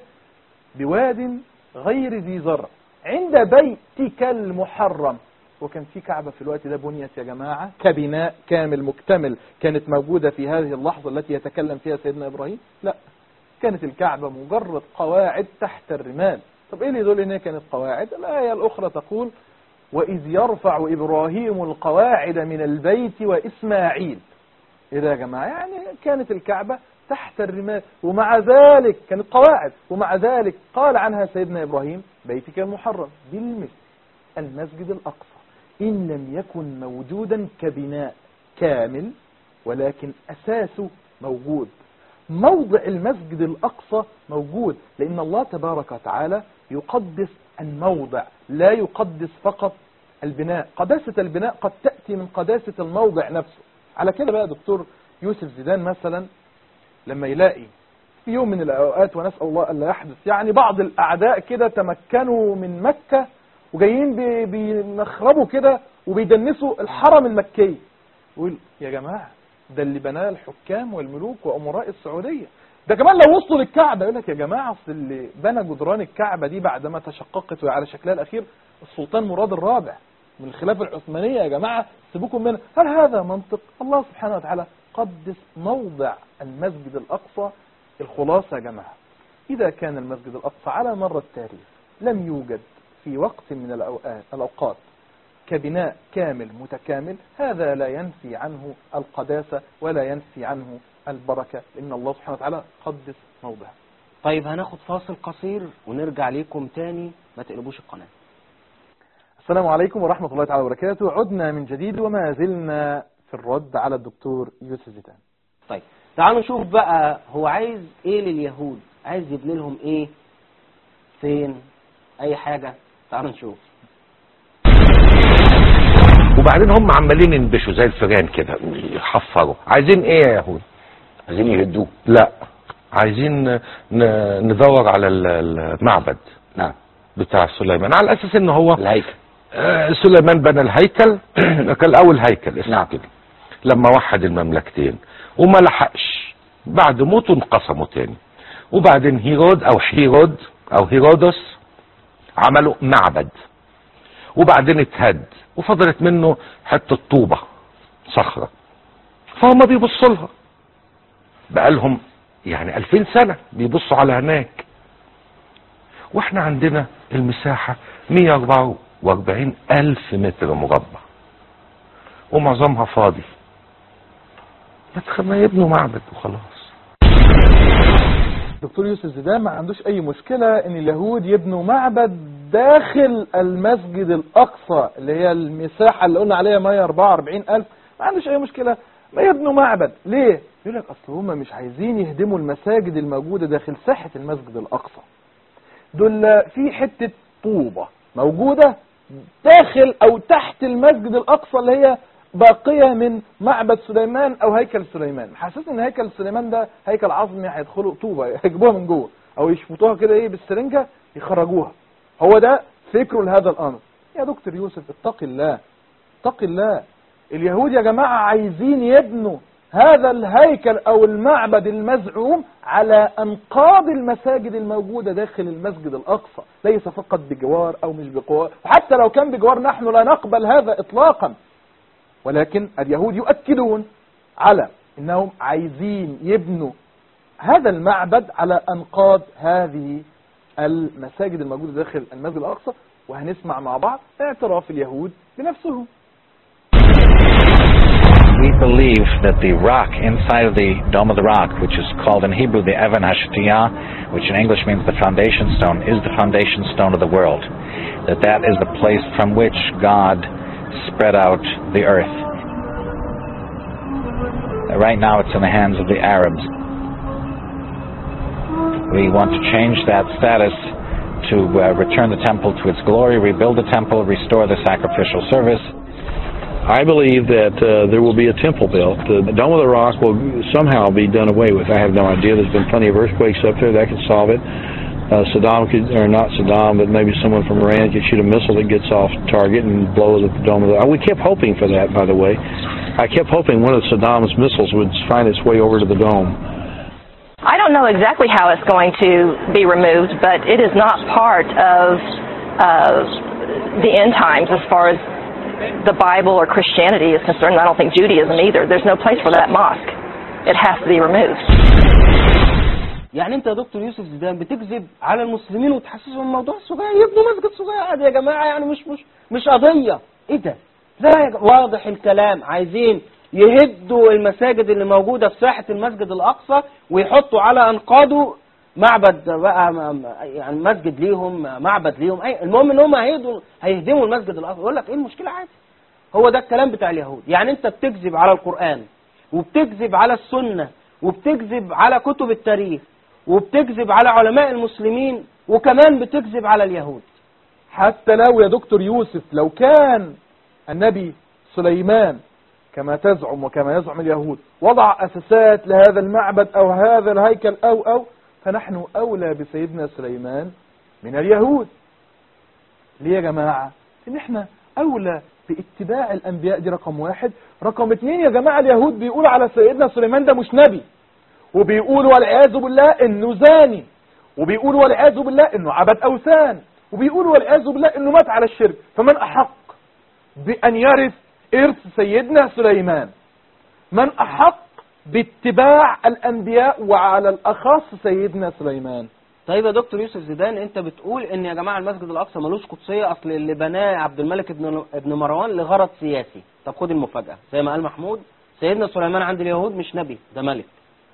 بواد غير ذي زرع عند بيتك المحرم وكان في كعبة في الوقت ده بنيت يا جماعة كبناء كامل مكتمل كانت موجودة في هذه اللحظة التي يتكلم فيها سيدنا إبراهيم لا كانت الكعبة مجرد قواعد تحت الرمال طب ايه اللي يدل ان هي كانت قواعد الآية الأخرى تقول وإذ يرفع إبراهيم القواعد من البيت وإسماعيل ايه ده يا جماعة يعني كانت الكعبة تحت الرمال ومع ذلك كانت قواعد ومع ذلك قال عنها سيدنا إبراهيم بيتك المحرم بالمثل المسجد الأقصى إن لم يكن موجودا كبناء كامل ولكن أساسه موجود موضع المسجد الأقصى موجود لأن الله تبارك وتعالى يقدس الموضع لا يقدس فقط البناء قداسة البناء قد تأتي من قداسة الموضع نفسه على كده بقى دكتور يوسف زيدان مثلا لما يلاقي في يوم من الأوقات ونسأل الله ألا يحدث يعني بعض الأعداء كده تمكنوا من مكة وجايين بي- بينخربوا كده وبيدنسوا الحرم المكي يقول يا جماعة ده اللي بناه الحكام والملوك وأمراء السعودية ده كمان لو وصلوا للكعبة يقول لك يا جماعة أصل اللي بنى جدران الكعبة دي بعدما تشققت وعلى شكلها الأخير السلطان مراد الرابع من الخلافة العثمانية يا جماعة سيبوكم منها هل هذا منطق الله سبحانه وتعالى قدس موضع المسجد الأقصى الخلاصة يا جماعة إذا كان المسجد الأقصى على مر التاريخ لم يوجد في وقت من الأوقات, الأوقات كبناء كامل متكامل هذا لا ينفي عنه القداسة ولا ينفي عنه البركة لأن الله سبحانه وتعالى قدس موضعه طيب هناخد فاصل قصير ونرجع ليكم تاني ما تقلبوش القناة السلام عليكم ورحمة الله تعالى وبركاته عدنا من جديد وما زلنا في الرد على الدكتور يوسف زيدان طيب تعالوا نشوف بقى هو عايز ايه لليهود عايز يبني لهم ايه فين اي حاجة تعالوا نشوف وبعدين هم عمالين ينبشوا زي الفيران كده يحفروا عايزين ايه يا يهود عايزين يهدوه لا عايزين ن- ندور على ال- المعبد نعم بتاع سليمان على اساس ان هو الهيكل آه، سليمان بنى الهيكل كان اول هيكل اسمه نعم. كده لما وحد المملكتين وما لحقش بعد موته انقسموا تاني وبعدين هيرود او هيرود او هيرودس عملوا معبد وبعدين اتهد وفضلت منه حته طوبه صخره فهم بيبصوا لها بقالهم يعني 2000 سنه بيبصوا على هناك واحنا عندنا المساحة 144 ألف متر مربع ومعظمها فاضي ما تخ- ما يبنوا معبد وخلاص دكتور يوسف زيدان ما عندوش أي مشكلة إن اليهود يبنوا معبد داخل المسجد الأقصى اللي هي المساحة اللي قلنا عليها 144 ألف ما عندوش أي مشكلة ما يبنوا معبد ليه؟ يقول لك أصل هم مش عايزين يهدموا المساجد الموجودة داخل ساحة المسجد الأقصى دول في حتة طوبة موجودة داخل او تحت المسجد الاقصى اللي هي باقية من معبد سليمان او هيكل سليمان حاسس ان هيكل سليمان ده هيكل عظمي هيدخلوا طوبة يجيبوها من جوه او يشفطوها كده ايه بالسرنجة يخرجوها هو ده فكره لهذا الامر يا دكتور يوسف اتق الله اتق الله اليهود يا جماعة عايزين يبنوا هذا الهيكل او المعبد المزعوم على انقاض المساجد الموجودة داخل المسجد الاقصى ليس فقط بجوار او مش بجوار وحتى لو كان بجوار نحن لا نقبل هذا اطلاقا ولكن اليهود يؤكدون على انهم عايزين يبنوا هذا المعبد على انقاض هذه المساجد الموجودة داخل المسجد الاقصى وهنسمع مع بعض اعتراف اليهود بنفسهم we believe that the rock inside of the Dome of the Rock, which is called in Hebrew the Evan Hashatiyah, which in English means the foundation stone, is the foundation stone of the world. That that is the place from which God spread out the earth. Right now it's in the hands of the Arabs. We want to change that status to uh, return the temple to its glory, rebuild the temple, restore the sacrificial service. I believe that uh, there will be a temple built. The Dome of the Rock will somehow be done away with. I have no idea. There's been plenty of earthquakes up there that could solve it. Uh, Saddam could, or not Saddam, but maybe someone from Iran could shoot a missile that gets off target and blows up the Dome of the. We kept hoping for that, by the way. I kept hoping one of Saddam's missiles would find its way over to the dome. I don't know exactly how it's going to be removed, but it is not part of uh, the end times as far as the Bible or Christianity is concerned. I don't think Judaism either. There's no place for that mosque. It has to be removed. يعني انت يا دكتور يوسف زيدان بتكذب على المسلمين وتحسسهم الموضوع صغير يبنوا مسجد صغير عادي يا جماعه يعني مش مش مش قضيه ايه ده؟ لا يا جماعة. واضح الكلام عايزين يهدوا المساجد اللي موجوده في ساحه المسجد الاقصى ويحطوا على انقاضه معبد بقى م- م- يعني مسجد ليهم معبد ليهم اي المهم ان هم هيهدوا هيهدموا المسجد الاقصى يقول لك ايه المشكله عادي هو ده الكلام بتاع اليهود يعني انت بتكذب على القرآن وبتكذب على السنة وبتكذب على كتب التاريخ وبتكذب على علماء المسلمين وكمان بتكذب على اليهود حتى لو يا دكتور يوسف لو كان النبي سليمان كما تزعم وكما يزعم اليهود وضع أساسات لهذا المعبد أو هذا الهيكل أو أو فنحن أولى بسيدنا سليمان من اليهود ليه يا جماعة إن إحنا أولى باتباع الأنبياء دي رقم واحد رقم اتنين يا جماعة اليهود بيقولوا على سيدنا سليمان ده مش نبي وبيقولوا والعياذ بالله إنه زاني وبيقولوا والعياذ بالله إنه عبد أوثان وبيقولوا والعياذ بالله إنه مات على الشرك فمن أحق بأن يرث إرث سيدنا سليمان من أحق باتباع الأنبياء وعلى الأخص سيدنا سليمان طيب يا دكتور يوسف زيدان انت بتقول ان يا جماعه المسجد الاقصى ملوش قدسيه اصل اللي بناه عبد الملك ابن ابن مروان لغرض سياسي طب خد المفاجاه زي ما قال محمود سيدنا سليمان عند اليهود مش نبي ده ملك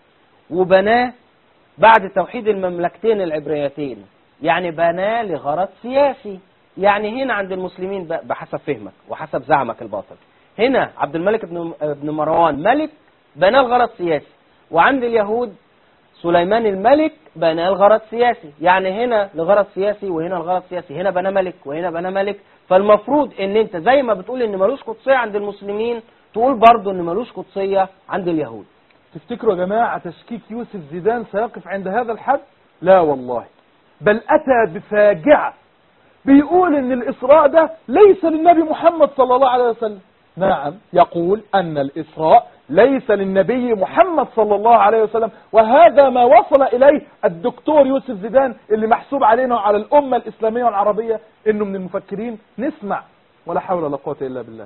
وبناه بعد توحيد المملكتين العبريتين يعني بناه لغرض سياسي يعني هنا عند المسلمين ب- بحسب فهمك وحسب زعمك الباطل هنا عبد الملك ابن ابن مروان ملك بناه لغرض سياسي وعند اليهود سليمان الملك بناه لغرض سياسي يعني هنا لغرض سياسي وهنا لغرض سياسي هنا بنى ملك وهنا بنى ملك فالمفروض ان انت زي ما بتقول ان ملوش قدسيه عند المسلمين تقول برضه ان ملوش قدسيه عند اليهود تفتكروا يا جماعة تشكيك يوسف زيدان سيقف عند هذا الحد لا والله بل أتى بفاجعة بيقول ان الإسراء ده ليس للنبي محمد صلى الله عليه وسلم نعم يقول أن الإسراء ليس للنبي محمد صلى الله عليه وسلم وهذا ما وصل إليه الدكتور يوسف زيدان اللي محسوب علينا وعلى الأمة الإسلامية والعربية إنه من المفكرين نسمع ولا حول ولا قوة إلا بالله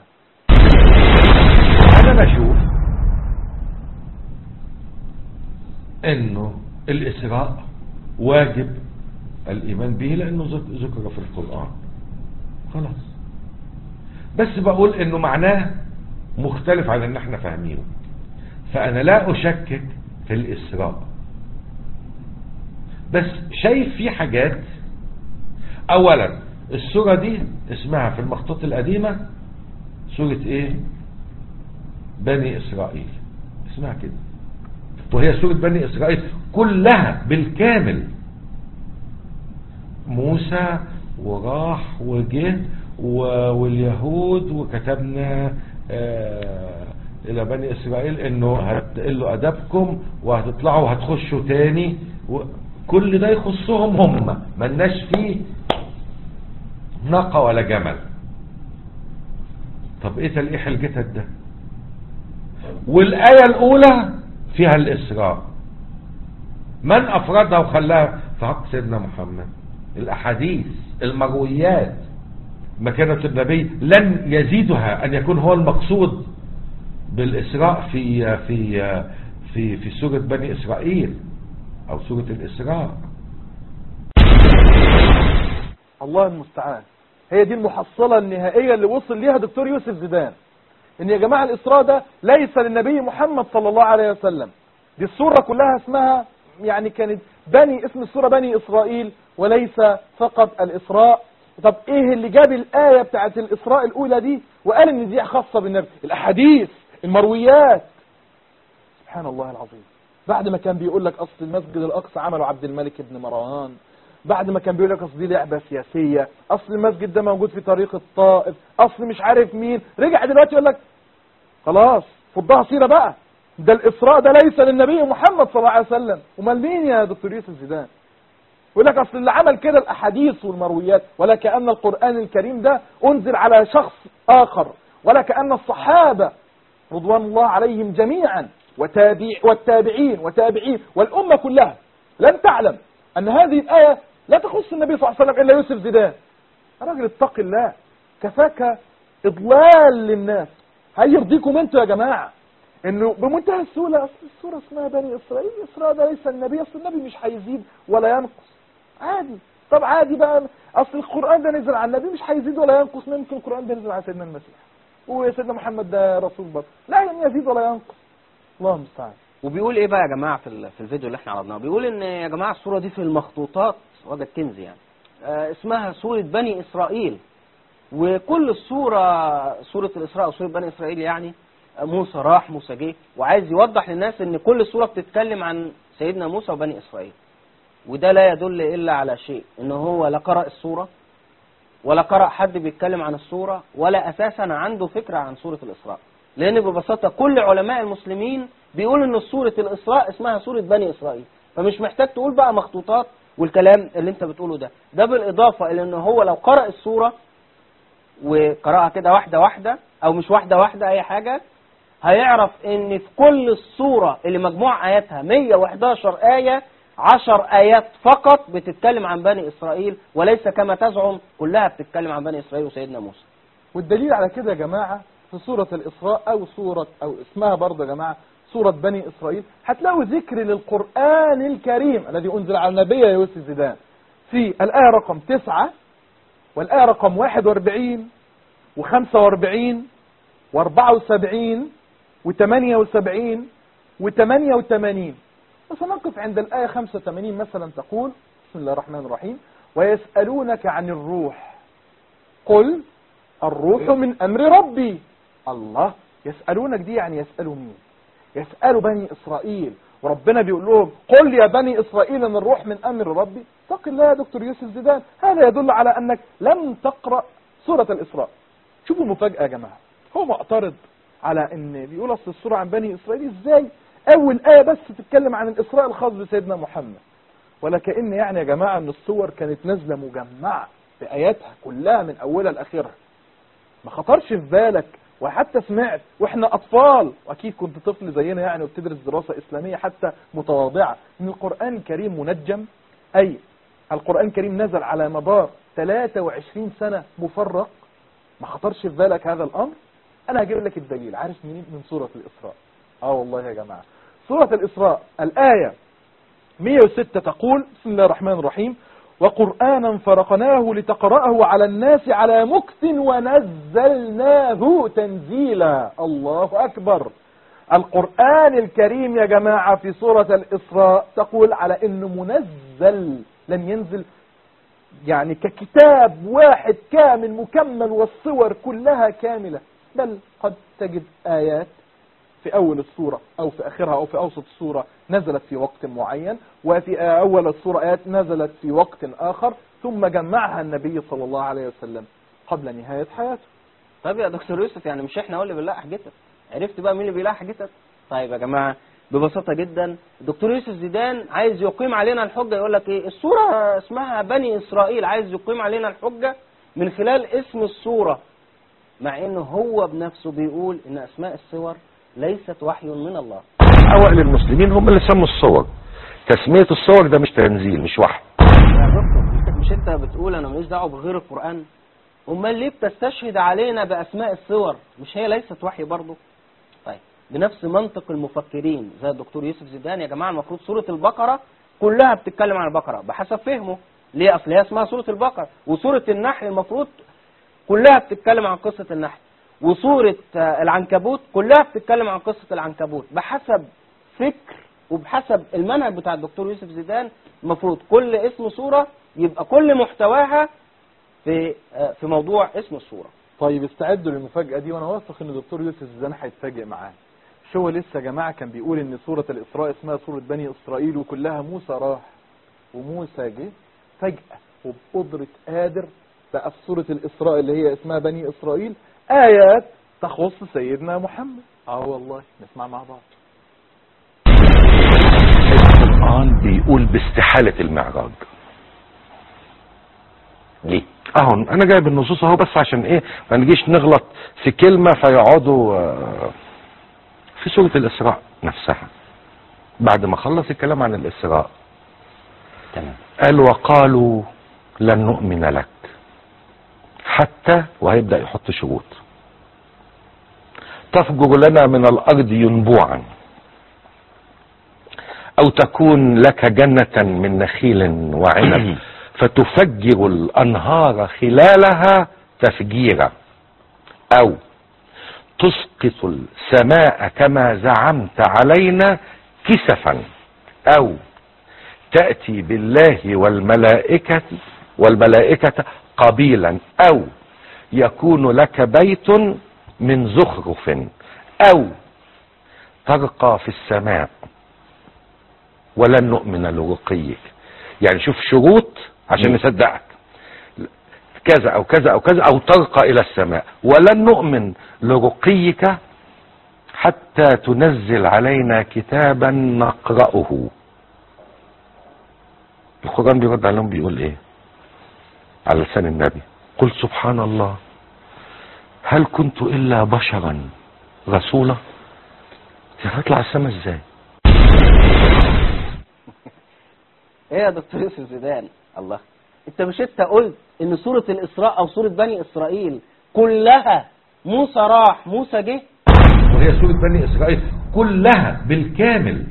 انا بشوف انه الاسراء واجب الايمان به لانه ذك- ذكر في القرآن خلاص بس بقول انه معناه مختلف عن ان احنا فاهمينه فانا لا اشكك في الاسراء بس شايف في حاجات اولا السورة دي اسمها في المخطوط القديمة سورة ايه بني اسرائيل اسمها كده وهي سورة بني اسرائيل كلها بالكامل موسى وراح وجه و- واليهود وكتبنا آه، الى بني اسرائيل انه هتقلوا ادبكم وهتطلعوا وهتخشوا تاني و- كل ده يخصهم هم ملناش فيه ناقة ولا جمل طب ايه تلقيح الجتت ده والآية الأولى فيها الإسراء من أفردها وخلاها في حق سيدنا محمد الأحاديث المرويات مكانة النبي لن يزيدها أن يكون هو المقصود بالإسراء في في في في سورة بني إسرائيل أو سورة الإسراء الله المستعان هي دي المحصلة النهائية اللي وصل ليها دكتور يوسف زيدان ان يا جماعة الاسراء ده ليس للنبي محمد صلى الله عليه وسلم دي السورة كلها اسمها يعني كانت بني اسم السورة بني اسرائيل وليس فقط الاسراء طب ايه اللي جاب الاية بتاعت الاسراء الاولى دي وقال ان دي خاصة بالنبي الاحاديث المرويات سبحان الله العظيم بعد ما كان بيقول لك اصل المسجد الاقصى عمله عبد الملك بن مروان بعد ما كان بيقول لك اصل دي لعبه سياسيه اصل المسجد ده موجود في طريق الطائف اصل مش عارف مين رجع دلوقتي يقول لك خلاص فضها سيره بقى ده الاسراء ده ليس للنبي محمد صلى الله عليه وسلم امال مين يا دكتور يوسف زيدان يقول لك اصل اللي عمل كده الاحاديث والمرويات ولا كان القران الكريم ده انزل على شخص اخر ولا كان الصحابه رضوان الله عليهم جميعا وتابع والتابعين وتابعين والامه كلها لن تعلم ان هذه الايه لا تخص النبي صلى الله عليه وسلم الا يوسف زيدان يا راجل اتق الله كفاك اضلال للناس هيرضيكم انتوا يا جماعه انه بمنتهى السهوله اصل السوره اسمها بني اسرائيل اسراء ده ليس النبي اصل النبي مش هيزيد ولا ينقص عادي طب عادي بقى اصل القران ده نزل على النبي مش هيزيد ولا ينقص ممكن القران ده نزل على سيدنا المسيح وسيدنا محمد ده رسول برضه لا يعني يزيد ولا ينقص الله المستعان وبيقول ايه بقى يا جماعه في ال- في الفيديو اللي احنا عرضناه بيقول ان يا جماعه الصوره دي في المخطوطات وده الكنز يعني آه اسمها سوره بني اسرائيل وكل الصوره سوره الاسراء وسوره بني اسرائيل يعني آه، موسى راح موسى جه وعايز يوضح للناس ان كل الصوره بتتكلم عن سيدنا موسى وبني اسرائيل وده لا يدل الا على شيء ان هو لا قرأ الصوره ولا قرأ حد بيتكلم عن الصوره ولا اساسا عنده فكره عن سوره الاسراء لان ببساطه كل علماء المسلمين بيقول ان سوره الاسراء اسمها سوره بني اسرائيل فمش محتاج تقول بقى مخطوطات والكلام اللي انت بتقوله ده ده بالاضافه الى ان هو لو قرأ السوره وقرأها كده واحده واحده او مش واحده واحده اي حاجه هيعرف ان في كل السوره اللي مجموع اياتها 111 ايه 10 ايات فقط بتتكلم عن بني اسرائيل وليس كما تزعم كلها بتتكلم عن بني اسرائيل وسيدنا موسى والدليل على كده يا جماعة في سورة الإسراء أو سورة أو اسمها برضه يا جماعة سورة بني إسرائيل هتلاقوا ذكر للقرآن الكريم الذي أنزل على النبي يوسف زيدان في الآية رقم 9 والآية رقم 41 و45 و74 و78 و88 وسنقف عند الآية 85 مثلا تقول بسم الله الرحمن الرحيم ويسألونك عن الروح قل الروح من أمر ربي الله يسألونك دي يعني يسألوا مين يسألوا بني إسرائيل وربنا بيقول لهم قل يا بني إسرائيل أن الروح من أمر ربي اتق الله يا دكتور يوسف زيدان هذا يدل على أنك لم تقرأ سورة الإسراء شوفوا المفاجأة يا جماعة هو معترض على أن بيقول أصل السورة عن بني إسرائيل إزاي أول آية بس تتكلم عن الإسراء الخاص بسيدنا محمد ولا كأن يعني يا جماعة أن الصور كانت نازلة مجمعة بآياتها كلها من أولها لآخرها ما خطرش في بالك وحتى سمعت واحنا اطفال واكيد كنت طفل زينا يعني وبتدرس دراسة اسلامية حتى متواضعة ان القرآن الكريم منجم اي القرآن الكريم نزل على مدار 23 سنة مفرق ما خطرش في بالك هذا الامر انا هجيب لك الدليل عارف منين من سورة الاسراء اه والله يا جماعة سورة الاسراء الاية 106 تقول بسم الله الرحمن الرحيم وقرآنا فرقناه لتقرأه على الناس على مكث ونزلناه تنزيلا الله أكبر القرآن الكريم يا جماعة في سورة الإسراء تقول على أنه منزل لم ينزل يعني ككتاب واحد كامل مكمل والصور كلها كاملة بل قد تجد آيات في أول السورة أو في آخرها أو في أوسط السورة نزلت في وقت معين وفي أول السورة آيات نزلت في وقت آخر ثم جمعها النبي صلى الله عليه وسلم قبل نهاية حياته طيب يا دكتور يوسف يعني مش احنا هو اللي بنلاقي حاجتك عرفت بقى مين اللي بيلاقي حاجتك طيب يا جماعه ببساطه جدا الدكتور يوسف زيدان عايز يقيم علينا الحجه يقول لك ايه السوره اسمها بني اسرائيل عايز يقيم علينا الحجه من خلال اسم السوره مع انه هو بنفسه بيقول ان اسماء السور ليست وحي من الله اوائل المسلمين هم اللي سموا الصور تسمية الصور ده مش تنزيل مش وحي يا دكتور مش انت بتقول انا ماليش دعوه بغير القران امال ليه بتستشهد علينا باسماء السور مش هي ليست وحي برضه طيب بنفس منطق المفكرين زي الدكتور يوسف زيدان يا جماعه المفروض سوره البقره كلها بتتكلم عن البقره بحسب فهمه ليه اصل هي اسمها سوره البقره وسوره النحل المفروض كلها بتتكلم عن قصه النحل وسورة آه، العنكبوت كلها بتتكلم عن قصة العنكبوت بحسب فكر وبحسب المنهج بتاع الدكتور يوسف زيدان المفروض كل اسم سورة يبقى كل محتواها في آه، في موضوع اسم السورة طيب استعدوا للمفاجأة دي وانا واثق ان الدكتور يوسف زيدان هيتفاجئ معاها شو هو لسه يا جماعة كان بيقول ان سورة الاسراء اسمها سورة بني اسرائيل وكلها موسى راح وموسى جه فجأة وبقدرة قادر بقى في سورة الاسراء اللي هي اسمها بني اسرائيل ايات تخص سيدنا محمد اه والله نسمع مع بعض القرآن بيقول باستحالة المعراج ليه اهو انا جايب النصوص اهو بس عشان ايه ما نجيش نغلط في كلمة فيقعدوا آه، في سورة الاسراء نفسها بعد ما خلص الكلام عن الاسراء تمام قال وقالوا لن نؤمن لك حتى وهيبدأ يحط شروط تفجر لنا من الأرض ينبوعا أو تكون لك جنة من نخيل وعنب فتفجر الأنهار خلالها تفجيرا أو تسقط السماء كما زعمت علينا كسفا أو تأتي بالله والملائكة والملائكة قبيلا أو يكون لك بيت من زخرف أو ترقى في السماء ولن نؤمن لرقيك يعني شوف شروط عشان نصدقك كذا أو كذا أو كذا أو ترقى إلى السماء ولن نؤمن لرقيك حتى تنزل علينا كتابا نقرأه القرآن بيرد عليهم بيقول ايه على لسان النبي قل سبحان الله هل كنت الا بشرا رسولا هطلع السما ازاي ايه يا دكتور يوسف زيدان الله انت مش انت قلت ان سورة الاسراء او سورة بني اسرائيل كلها موسى راح موسى جه وهي سورة بني إسرائيل كلها بالكامل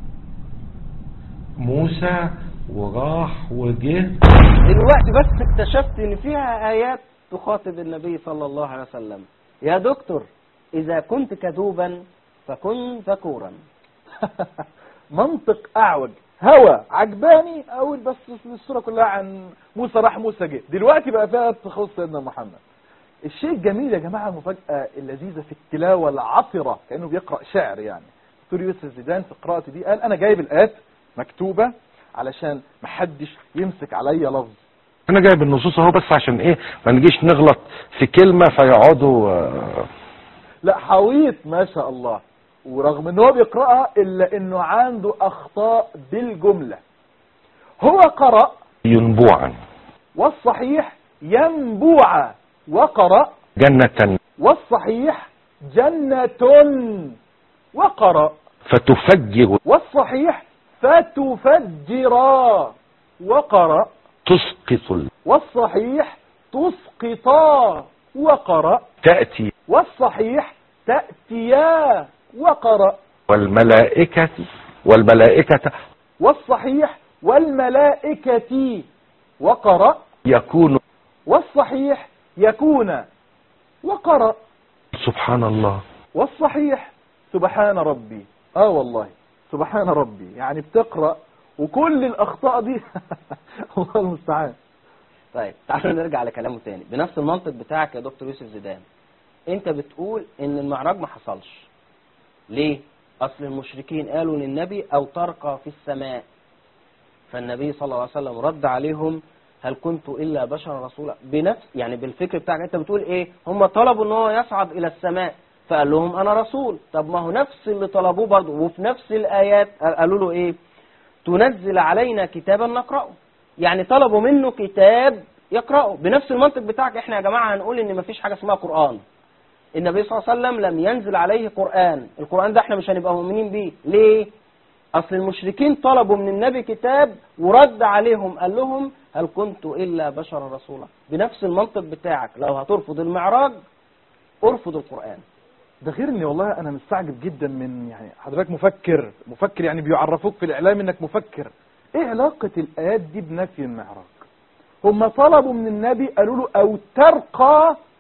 موسى وراح وجه دلوقتي بس اكتشفت ان فيها ايات تخاطب النبي صلى الله عليه وسلم يا دكتور اذا كنت كذوبا فكن ذكورا منطق اعوج هوى عجباني اقول بس الصوره كلها عن موسى راح موسى جه دلوقتي بقى فيها تخص سيدنا محمد الشيء الجميل يا جماعه المفاجاه اللذيذه في التلاوه العطره كانه بيقرا شعر يعني دكتور يوسف زيدان في قراءته دي قال انا جايب الايات مكتوبه علشان محدش يمسك عليا لفظ انا جايب النصوص اهو بس عشان ايه ما نجيش نغلط في كلمة فيقعدوا آه، لا حويط ما شاء الله ورغم ان هو بيقراها الا انه عنده اخطاء بالجمله هو قرأ ينبوعا والصحيح ينبوع وقرأ جنة والصحيح جنة وقرأ فتفجر والصحيح فتفجرا وقرأ تسقط ال- والصحيح تسقطا وقرأ تأتي والصحيح تأتيا وقرأ والملائكة والملائكة والصحيح والملائكة وقرأ يكون والصحيح يكون وقرأ سبحان الله والصحيح سبحان ربي اه والله سبحان ربي يعني بتقرأ وكل الأخطاء دي الله المستعان طيب تعالوا نرجع لكلامه تاني بنفس المنطق بتاعك يا دكتور يوسف زيدان انت بتقول ان المعراج ما حصلش ليه اصل المشركين قالوا للنبي او ترقى في السماء فالنبي صلى الله عليه وسلم رد عليهم هل كنت الا بشرا رسولا بنفس يعني بالفكر بتاعك انت بتقول ايه هم طلبوا ان هو يصعد الى السماء فقال لهم انا رسول طب ما هو نفس اللي طلبوه برضه وفي نفس الايات قالوا له ايه تنزل علينا كتابا نقرأه يعني طلبوا منه كتاب يقرأه بنفس المنطق بتاعك احنا يا جماعة هنقول ان مفيش حاجة اسمها قرآن النبي صلى الله عليه وسلم لم ينزل عليه قرآن القرآن ده احنا مش هنبقى مؤمنين بيه ليه اصل المشركين طلبوا من النبي كتاب ورد عليهم قال لهم هل كنت الا بشرا رسولا بنفس المنطق بتاعك لو هترفض المعراج ارفض القرآن ده غير اني والله انا مستعجب جدا من يعني حضرتك مفكر مفكر يعني بيعرفوك في الاعلام انك مفكر ايه علاقة الايات دي بنفي المعراج هم طلبوا من النبي قالوا له او ترقى في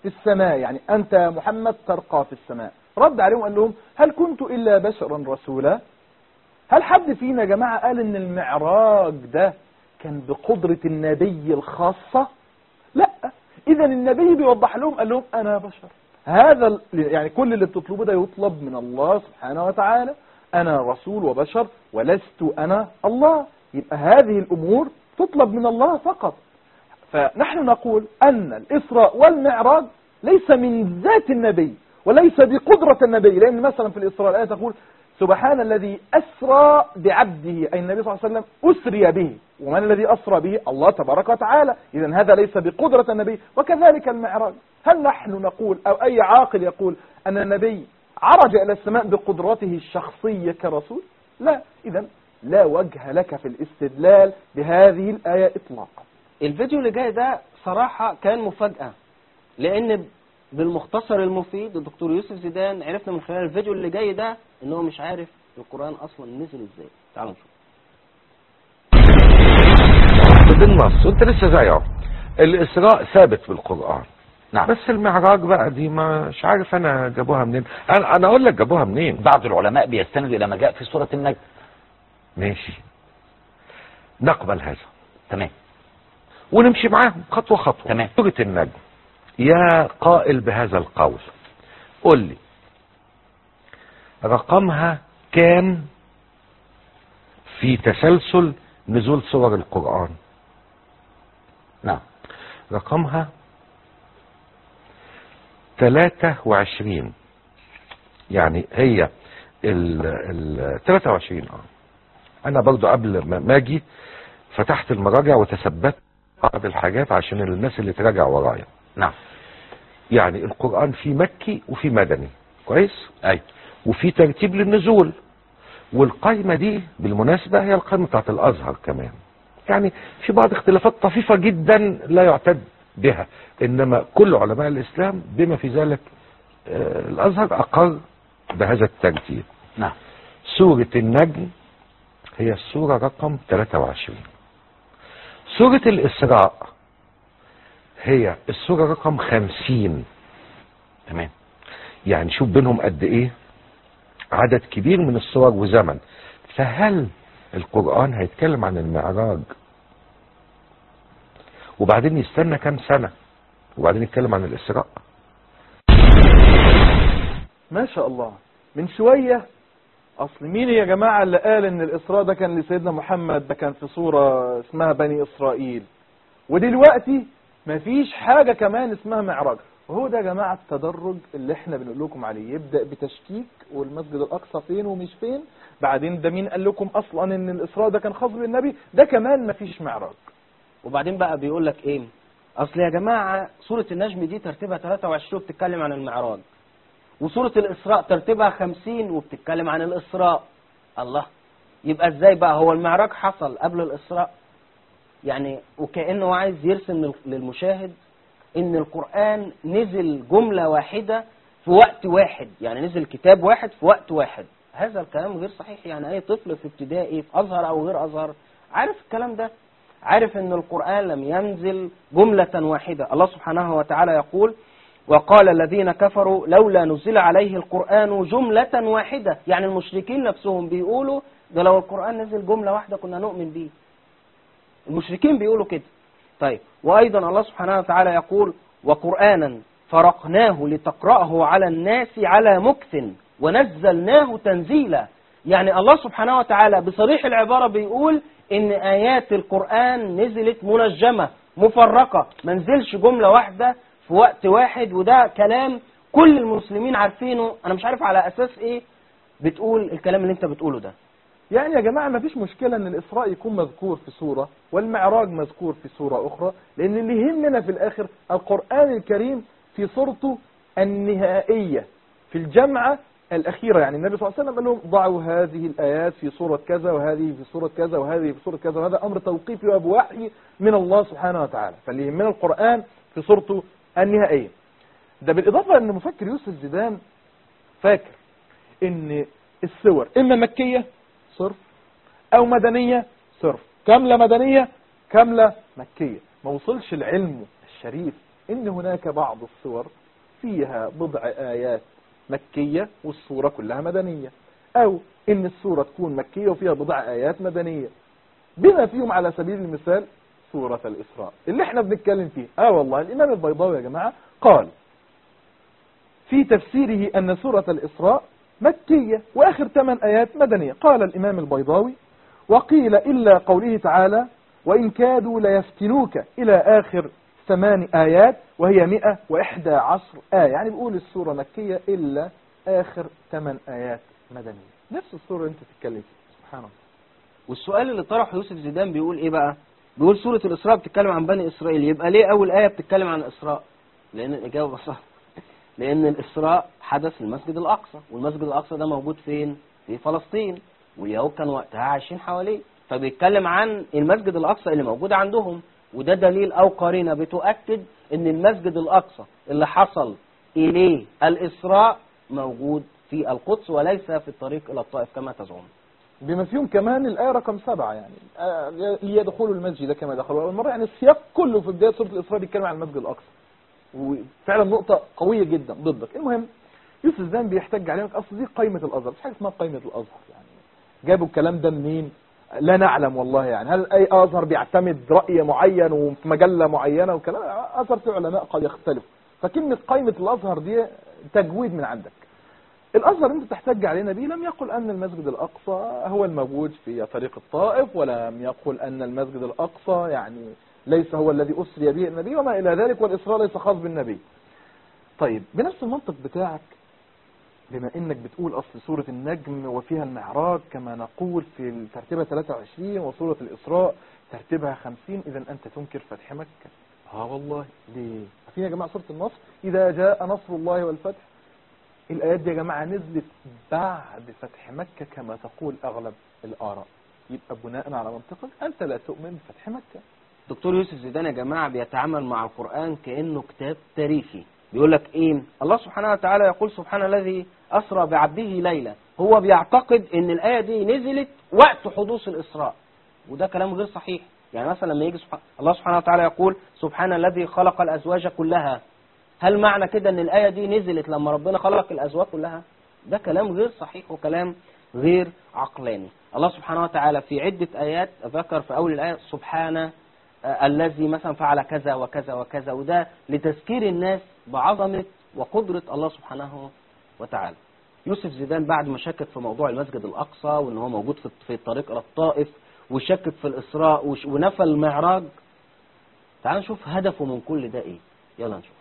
في السماء يعني أنت يا محمد ترقى في السماء رد عليهم قال لهم هل كنت إلا بشرا رسولا هل حد فينا يا جماعة قال ان المعراج ده كان بقدرة النبي الخاصة لا اذا النبي بيوضح لهم قال لهم انا بشر هذا ال- يعني كل اللي بتطلبه ده يطلب من الله سبحانه وتعالى انا رسول وبشر ولست انا الله يبقى هذه الامور تطلب من الله فقط فنحن نقول ان الاسراء والمعراج ليس من ذات النبي وليس بقدرة النبي لان مثلا في الاسراء الايه تقول سبحان الذي أسرى بعبده أي النبي صلى الله عليه وسلم أسري به ومن الذي أسرى به الله تبارك وتعالى إذا هذا ليس بقدرة النبي وكذلك المعراج هل نحن نقول أو أي عاقل يقول أن النبي عرج إلى السماء بقدرته الشخصية كرسول لا إذا لا وجه لك في الاستدلال بهذه الآية إطلاقا الفيديو اللي جاي ده صراحة كان مفاجأة لأن بالمختصر المفيد الدكتور يوسف زيدان عرفنا من خلال الفيديو اللي جاي ده إن هو مش عارف القرآن أصلا نزل إزاي تعالوا نشوف بالنص وانت لسه زيه الاسراء ثابت بالقران نعم بس المعراج بقى دي مش عارف انا جابوها منين انا انا اقول لك جابوها منين بعض العلماء بيستند إلى ما جاء في سورة النجم ماشي نقبل هذا تمام ونمشي معاهم خطوه خطوه تمام. سوره النجم يا قائل بهذا القول قل لي رقمها كام في تسلسل نزول سور القرآن نعم رقمها 23 يعني هي ال ال 23 اه انا برضو قبل ما ما اجي فتحت المراجع وتثبت بعض الحاجات عشان الناس اللي تراجع ورايا نعم يعني القرآن في مكي وفي مدني كويس أي وفي ترتيب للنزول والقائمة دي بالمناسبة هي القائمة بتاعت الأزهر كمان يعني في بعض اختلافات طفيفة جدا لا يعتد بها إنما كل علماء الإسلام بما في ذلك آه، الأزهر أقر بهذا الترتيب نعم سورة النجم هي السورة رقم 23 سورة الإسراء هي السورة رقم 50 تمام يعني شوف بينهم قد ايه عدد كبير من الصور وزمن فهل القرآن هيتكلم عن المعراج وبعدين يستنى كام سنة وبعدين يتكلم عن الإسراء ما شاء الله من شوية اصل مين يا جماعة اللي قال ان الاسراء ده كان لسيدنا محمد ده كان في صورة اسمها بني اسرائيل ودلوقتي مفيش حاجة كمان اسمها معراج وهو ده يا جماعة التدرج اللي احنا بنقول لكم عليه يبدأ بتشكيك والمسجد الاقصى فين ومش فين بعدين ده مين قال لكم اصلا ان الاسراء ده كان خاص بالنبي ده كمان مفيش معراج وبعدين بقى بيقول لك ايه اصل يا جماعة سورة النجم دي ترتيبها 23 وبتتكلم عن المعراج وسورة الاسراء ترتيبها 50 وبتتكلم عن الاسراء الله يبقى ازاي بقى هو المعراج حصل قبل الاسراء يعني وكأنه عايز يرسم لل- للمشاهد ان القرآن نزل جملة واحدة في وقت واحد يعني نزل كتاب واحد في وقت واحد هذا الكلام غير صحيح يعني اي طفل في ابتدائي في ازهر او غير ازهر عارف الكلام ده عارف ان القرآن لم ينزل جملة واحدة الله سبحانه وتعالى يقول وقال الذين كفروا لولا نزل عليه القرآن جملة واحدة يعني المشركين نفسهم بيقولوا ده لو القرآن نزل جملة واحدة كنا نؤمن بيه المشركين بيقولوا كده طيب وأيضا الله سبحانه وتعالى يقول وقرآنا فرقناه لتقرأه على الناس على مكث ونزلناه تنزيلا يعني الله سبحانه وتعالى بصريح العبارة بيقول إن آيات القرآن نزلت منجمة مفرقة ما نزلش جملة واحدة في وقت واحد وده كلام كل المسلمين عارفينه أنا مش عارف على أساس إيه بتقول الكلام اللي أنت بتقوله ده يعني يا جماعة ما فيش مشكلة ان الاسراء يكون مذكور في سورة والمعراج مذكور في سورة اخرى لان اللي يهمنا في الاخر القرآن الكريم في صورته النهائية في الجمعة الاخيرة يعني النبي صلى الله عليه وسلم قال لهم ضعوا هذه الايات في سورة كذا وهذه في سورة كذا وهذه في سورة كذا وهذا امر توقيفي وبوحي من الله سبحانه وتعالى فاللي يهمنا القرآن في صورته النهائية ده بالاضافة ان مفكر يوسف زيدان فاكر ان السور اما مكية صرف او مدنية صرف كاملة مدنية كاملة مكية ما وصلش العلم الشريف ان هناك بعض الصور فيها بضع آيات مكية والصورة كلها مدنية او ان الصورة تكون مكية وفيها بضع آيات مدنية بما فيهم على سبيل المثال سورة الإسراء اللي احنا بنتكلم فيه اه والله الإمام البيضاوي يا جماعة قال في تفسيره أن سورة الإسراء مكية وآخر ثمان آيات مدنية قال الإمام البيضاوي وقيل إلا قوله تعالى وإن كادوا ليفتنوك إلى آخر ثمان آيات وهي مئة وإحدى عشر آية يعني بيقول السورة مكية إلا آخر ثمان آيات مدنية نفس السورة اللي انت تتكلم فيها سبحان الله والسؤال اللي طرحه يوسف زيدان بيقول ايه بقى بيقول سورة الإسراء بتتكلم عن بني إسرائيل يبقى ليه أول آية بتتكلم عن الإسراء لأن الإجابة بسيطة لأن الإسراء حدث في المسجد الأقصى والمسجد الأقصى ده موجود فين في فلسطين واليهود كانوا وقتها عايشين حواليه فبيتكلم عن المسجد الأقصى اللي موجود عندهم وده دليل أو قرينة بتؤكد أن المسجد الأقصى اللي حصل إليه الإسراء موجود في القدس وليس في الطريق إلى الطائف كما تزعم بما فيهم كمان الآية رقم سبعة يعني آه، ليدخلوا المسجد كما دخلوا أول مرة يعني السياق كله في بداية سورة الإسراء بيتكلم عن المسجد الأقصى وفعلا نقطة قوية جدا ضدك المهم يوسف زان بيحتج عليهم أصل دي قائمة الأزهر مش حاجة اسمها قائمة الأزهر يعني جابوا الكلام ده منين لا نعلم والله يعني هل أي أزهر بيعتمد رأي معين وفي مجلة معينة وكلام أزهر في علماء قد يختلفوا فكلمة قائمة الأزهر دي تجويد من عندك الأزهر أنت تحتج علينا به لم يقل أن المسجد الأقصى هو الموجود في طريق الطائف ولم يقل أن المسجد الأقصى يعني ليس هو الذي أسري به النبي وما إلى ذلك والإسراء ليس خاص بالنبي طيب بنفس المنطق بتاعك بما انك بتقول اصل سورة النجم وفيها المعراج كما نقول في الترتيبة 23 وسورة الاسراء ترتيبها 50 اذا انت تنكر فتح مكة اه والله ليه عارفين يا جماعة سورة النصر اذا جاء نصر الله والفتح الايات دي يا جماعة نزلت بعد فتح مكة كما تقول اغلب الاراء يبقى بناء على منطقك انت لا تؤمن بفتح مكة دكتور يوسف زيدان يا جماعة بيتعامل مع القرآن كأنه كتاب تاريخي بيقول لك ايه الله سبحانه وتعالى يقول سبحان الذي أسرى بعبده ليلة هو بيعتقد ان الآية دي نزلت وقت حدوث الإسراء وده كلام غير صحيح يعني مثلا لما يجي سبحان الله سبحانه وتعالى يقول سبحان الذي خلق الأزواج كلها هل معنى كده ان الآية دي نزلت لما ربنا خلق الأزواج كلها ده كلام غير صحيح وكلام غير عقلاني الله سبحانه وتعالى في عدة آيات ذكر في أول الآية سبحان الذي مثلا فعل كذا وكذا وكذا وده لتذكير الناس بعظمة وقدرة الله سبحانه وتعالى يوسف زيدان بعد ما شكك في موضوع المسجد الأقصى وان هو موجود في في الطريق إلى الطائف وشكك في الإسراء وش- ونفى المعراج تعال نشوف هدفه من كل ده ايه يلا نشوف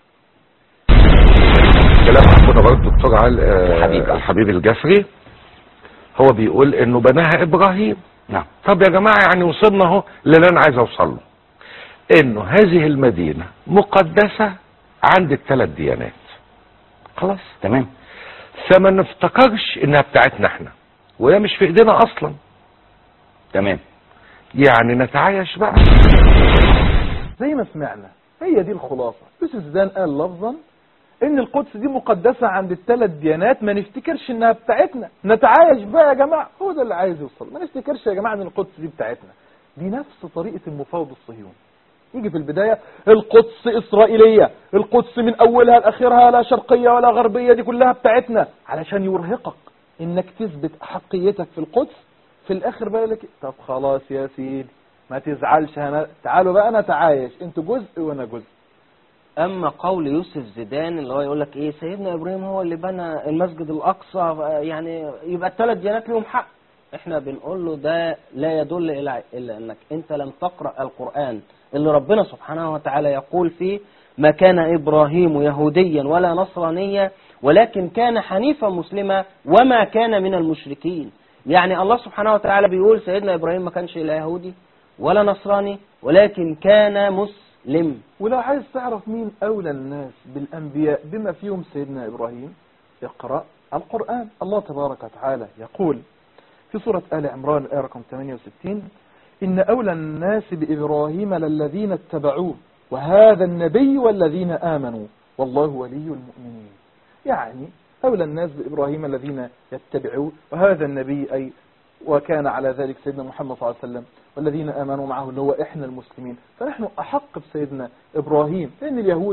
كلام اخونا برضه الدكتور عال آه، الحبيب. الحبيب الجفري هو بيقول انه بناها ابراهيم نعم طب يا جماعه يعني وصلنا اهو للي انا عايز اوصل له انه هذه المدينه مقدسه عند الثلاث ديانات خلاص تمام فما نفتكرش انها بتاعتنا احنا وهي مش في ايدينا اصلا تمام يعني نتعايش بقى زي ما سمعنا هي دي الخلاصة يوسف زيدان قال لفظا ان القدس دي مقدسة عند الثلاث ديانات ما نفتكرش انها بتاعتنا نتعايش بقى يا جماعة هو ده اللي عايز يوصل ما نفتكرش يا جماعة ان القدس دي بتاعتنا دي نفس طريقة المفاوض الصهيوني يجي في البداية القدس إسرائيلية القدس من أولها لآخرها لا شرقية ولا غربية دي كلها بتاعتنا علشان يرهقك إنك تثبت أحقيتك في القدس في الآخر بقى لك طب خلاص يا سيدي ما تزعلش أنا تعالوا بقى نتعايش انتوا جزء وأنا جزء اما قول يوسف زيدان اللي هو يقول لك ايه سيدنا ابراهيم هو اللي بنى المسجد الاقصى يعني يبقى الثلاث ديانات لهم حق احنا بنقول له ده لا يدل الى الا انك انت لم تقرا القران اللي ربنا سبحانه وتعالى يقول فيه ما كان ابراهيم يهوديا ولا نصرانيا ولكن كان حنيفا مسلما وما كان من المشركين يعني الله سبحانه وتعالى بيقول سيدنا ابراهيم ما كانش لا يهودي ولا نصراني ولكن كان مسلم ولو عايز تعرف مين أولى الناس بالأنبياء بما فيهم سيدنا إبراهيم اقرأ القرآن الله تبارك وتعالى يقول في سورة آل عمران الآية رقم 68 إن أولى الناس بإبراهيم للذين اتبعوه وهذا النبي والذين آمنوا والله ولي المؤمنين يعني أولى الناس بإبراهيم الذين يتبعوه وهذا النبي أي وكان على ذلك سيدنا محمد صلى الله عليه وسلم والذين آمنوا معه اللي هو إحنا المسلمين فنحن أحق بسيدنا إبراهيم لأن اليهود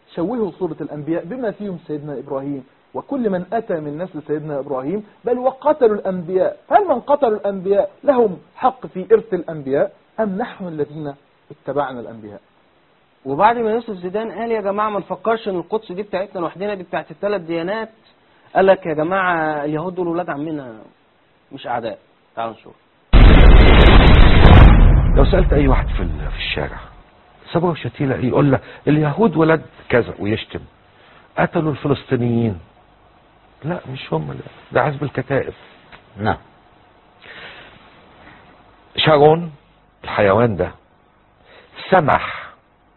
شوهوا صورة الأنبياء بما فيهم سيدنا إبراهيم وكل من أتى من نسل سيدنا إبراهيم بل وقتلوا الأنبياء هل من قتلوا الأنبياء لهم حق في إرث الأنبياء أم نحن الذين اتبعنا الأنبياء وبعد ما يوسف زيدان قال يا جماعة ما نفكرش ان القدس دي بتاعتنا لوحدنا دي بتاعت الثلاث ديانات قال لك يا جماعة اليهود دول ولاد عمنا مش أعداء تعالوا نشوف لو سألت أي واحد في ال- في الشارع سبوة وشتيلة إيه؟ يقول لك اليهود ولاد كذا ويشتم قتلوا الفلسطينيين لا مش هم لا. ده حزب الكتائب نعم شارون الحيوان ده سمح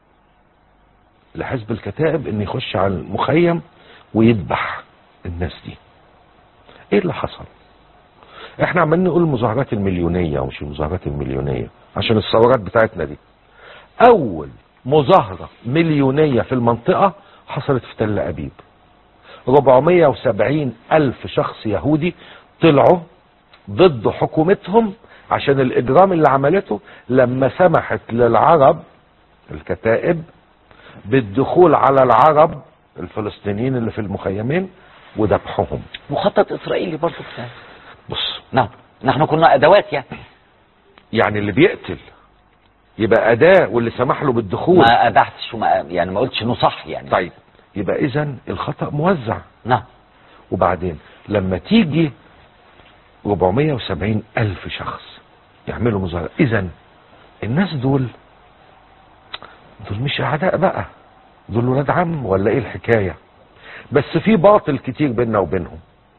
لحزب الكتائب ان يخش على المخيم ويذبح الناس دي ايه اللي حصل احنا عمالين نقول المظاهرات المليونية ومش المظاهرات المليونية عشان الثورات بتاعتنا دي اول مظاهرة مليونية في المنطقة حصلت في تل ابيب 470 الف شخص يهودي طلعوا ضد حكومتهم عشان الاجرام اللي عملته لما سمحت للعرب الكتائب بالدخول على العرب الفلسطينيين اللي في المخيمين وذبحهم مخطط اسرائيلي برضه بتاع بص نعم نحن كنا ادوات يعني يعني اللي بيقتل يبقى اداه واللي سمح له بالدخول ما ابحتش وما يعني ما قلتش انه صح يعني طيب يبقى اذا الخطا موزع نعم وبعدين لما تيجي 470 ألف شخص يعملوا مظاهرة إذا الناس دول دول مش أعداء بقى دول ولاد عم ولا إيه الحكاية بس في باطل كتير بيننا وبينهم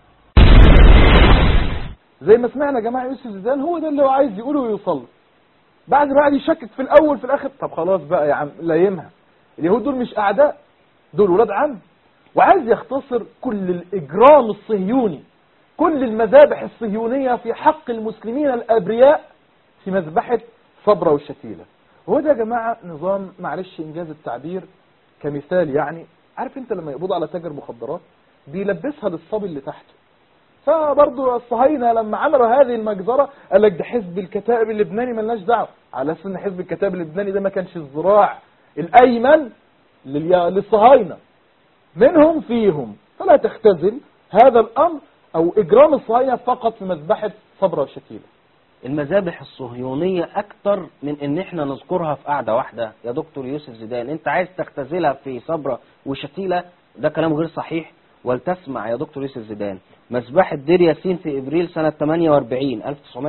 زي ما سمعنا يا جماعة يوسف زيدان هو ده اللي هو عايز يقوله ويوصل بعد ما قعد يشكك في الأول في الآخر طب خلاص بقى يا عم لايمها اليهود دول مش أعداء دول ولاد عم وعايز يختصر كل الإجرام الصهيوني كل المذابح الصهيونية في حق المسلمين الأبرياء في مذبحة صبرا والشتيلة هو ده يا جماعة نظام معلش إنجاز التعبير كمثال يعني عارف انت لما يقبض على تاجر مخدرات بيلبسها للصبي اللي تحته فبرضه الصهاينه لما عملوا هذه المجزره قال لك ده حزب الكتائب اللبناني ملناش دعوه على اساس ان حزب الكتائب اللبناني ده ما كانش الذراع الايمن لليا- للصهاينه منهم فيهم فلا تختزل هذا الامر او اجرام الصهاينه فقط في مذبحه صبرا وشتيله المذابح الصهيونية أكتر من إن إحنا نذكرها في قعدة واحدة يا دكتور يوسف زيدان أنت عايز تختزلها في صبرة وشتيلة ده كلام غير صحيح ولتسمع يا دكتور يوسف زيدان مذبحة دير ياسين في إبريل سنة 48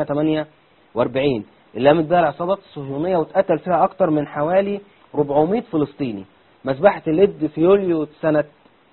1948 اللي قامت بها العصابات الصهيونية واتقتل فيها أكتر من حوالي 400 فلسطيني مذبحة اللد في يوليو سنة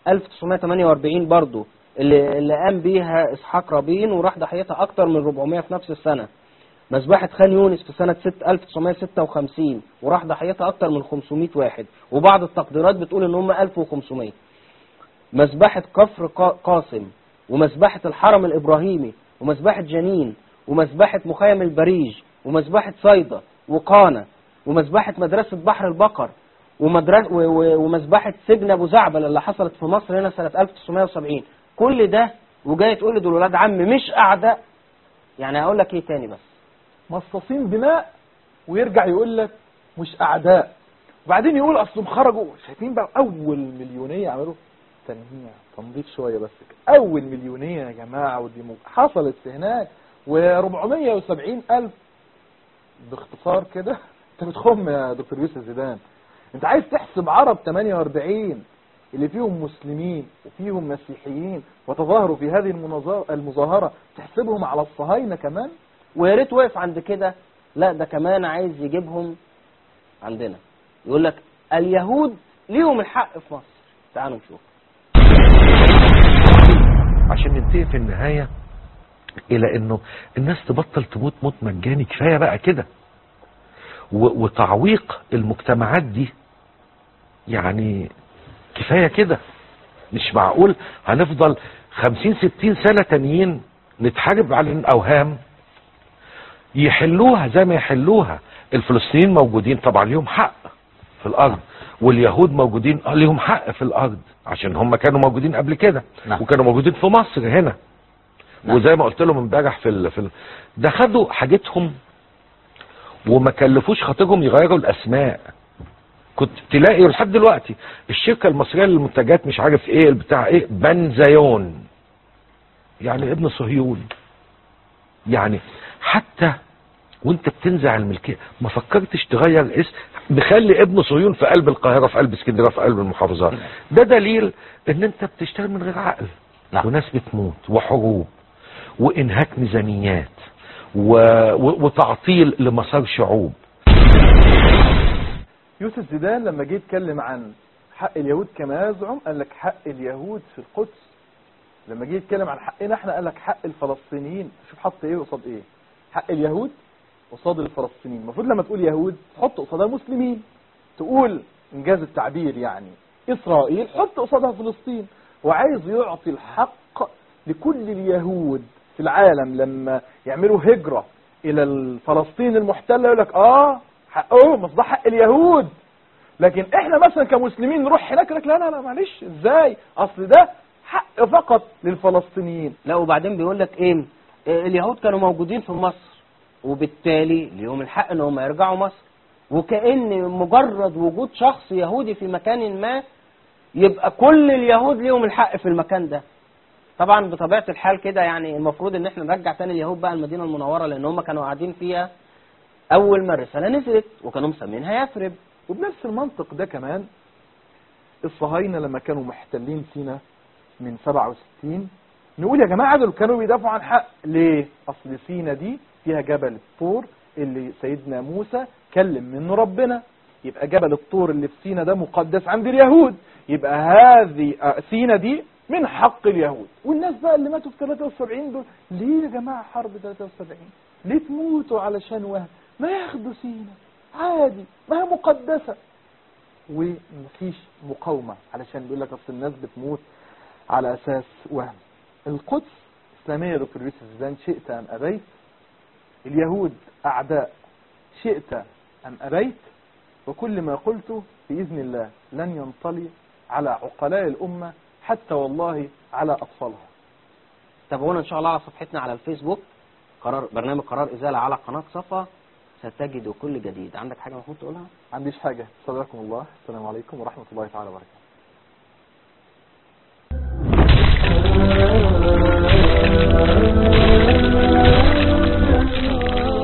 1948 برضو اللي, اللي قام بيها إسحاق رابين وراح ضحيتها أكتر من 400 في نفس السنة مذبحة خان يونس في سنة 6 1956 وراح ضحيتها أكتر من 500 واحد وبعض التقديرات بتقول إن هم 1500 مذبحة كفر قا- قاسم ومذبحة الحرم الإبراهيمي ومذبحة جنين ومذبحة مخيم البريج ومذبحة صيدا وقانا ومذبحة مدرسة بحر البقر ومدرسة ومذبحة سجن أبو زعبل اللي حصلت في مصر هنا سنة 1970 كل ده وجاي تقول لي دول ولاد عم مش أعداء يعني هقول لك إيه تاني بس مصاصين دماء ويرجع يقول لك مش اعداء وبعدين يقول اصلهم خرجوا شايفين بقى اول مليونيه عملوا تنميع تنظيف شويه بس كده اول مليونيه يا جماعه ودي م- حصلت في هناك و470 الف باختصار كده انت بتخم يا دكتور يوسف زيدان انت عايز تحسب عرب 48 اللي فيهم مسلمين وفيهم مسيحيين وتظاهروا في هذه المناظرة- المظاهرة تحسبهم على الصهاينة كمان ويا ريت واقف عند كده لا ده كمان عايز يجيبهم عندنا يقول لك اليهود ليهم الحق في مصر تعالوا نشوف عشان ننتهي في النهاية الى انه الناس تبطل تموت موت مجاني كفاية بقى كده و- وتعويق المجتمعات دي يعني كفاية كده مش معقول هنفضل خمسين ستين سنة تانيين نتحارب على الاوهام يحلوها زي ما يحلوها الفلسطينيين موجودين طبعا ليهم حق في الارض واليهود موجودين آه ليهم حق في الارض عشان هم كانوا موجودين قبل كده نعم. وكانوا موجودين في مصر هنا نعم. وزي ما قلت لهم امبارح في ال... في ال... ده خدوا حاجتهم وما كلفوش خاطرهم يغيروا الاسماء كنت تلاقي لحد دلوقتي الشركه المصريه للمنتجات مش عارف ايه البتاع ايه بنزيون يعني ابن صهيون يعني حتى وانت بتنزع الملكيه ما فكرتش تغير اسم مخلي ابن صهيون في قلب القاهره في قلب اسكندريه في قلب المحافظات ده دليل ان انت بتشتغل من غير عقل نعم. وناس بتموت وحروب وانهاك ميزانيات و... و... وتعطيل لمسار شعوب يوسف زيدان لما جه يتكلم عن حق اليهود كما يزعم قال لك حق اليهود في القدس لما جه يتكلم عن حقنا احنا قال لك حق الفلسطينيين شوف حط ايه قصاد ايه حق اليهود قصاد الفلسطينيين المفروض لما تقول يهود تحط قصادها مسلمين تقول انجاز التعبير يعني اسرائيل حط قصادها فلسطين وعايز يعطي الحق لكل اليهود في العالم لما يعملوا هجرة الى الفلسطين المحتلة يقول لك اه حقهم بس ده حق اليهود لكن احنا مثلا كمسلمين نروح هناك يقول لك لا لا لا معلش ازاي اصل ده حق فقط للفلسطينيين لا وبعدين بيقول لك ايه إيه، اليهود كانوا موجودين في مصر وبالتالي ليهم الحق ان هم يرجعوا مصر وكأن مجرد وجود شخص يهودي في مكان ما يبقى كل اليهود ليهم الحق في المكان ده طبعا بطبيعة الحال كده يعني المفروض ان احنا نرجع تاني اليهود بقى المدينة المنورة لان هم كانوا قاعدين فيها اول ما الرسالة نزلت وكانوا مسمينها يثرب وبنفس المنطق ده كمان الصهاينة لما كانوا محتلين سينا من 67 نقول يا جماعة دول كانوا بيدافعوا عن حق ليه اصل سينا دي فيها جبل الطور اللي سيدنا موسى كلم منه ربنا يبقى جبل الطور اللي في سينا ده مقدس عند اليهود يبقى هذه آه، سينا دي من حق اليهود والناس بقى اللي ماتوا في 73 دول ليه يا جماعة حرب 73 ليه تموتوا علشان وهم ما ياخدوا سينا عادي ما هي مقدسة ومفيش مقاومة علشان بيقول لك اصل الناس بتموت على اساس وهم القدس اسلامية يا دكتور يوسف زيدان شئت ام ابيت اليهود اعداء شئت ام ابيت وكل ما قلته بإذن الله لن ينطلي على عقلاء الأمة حتى والله على أطفالها تابعونا ان شاء الله على صفحتنا على الفيسبوك قرار برنامج قرار ازالة على قناة صفا ستجد كل جديد عندك حاجة المفروض تقولها عنديش حاجة صدقكم الله السلام عليكم ورحمة الله تعالى وبركاته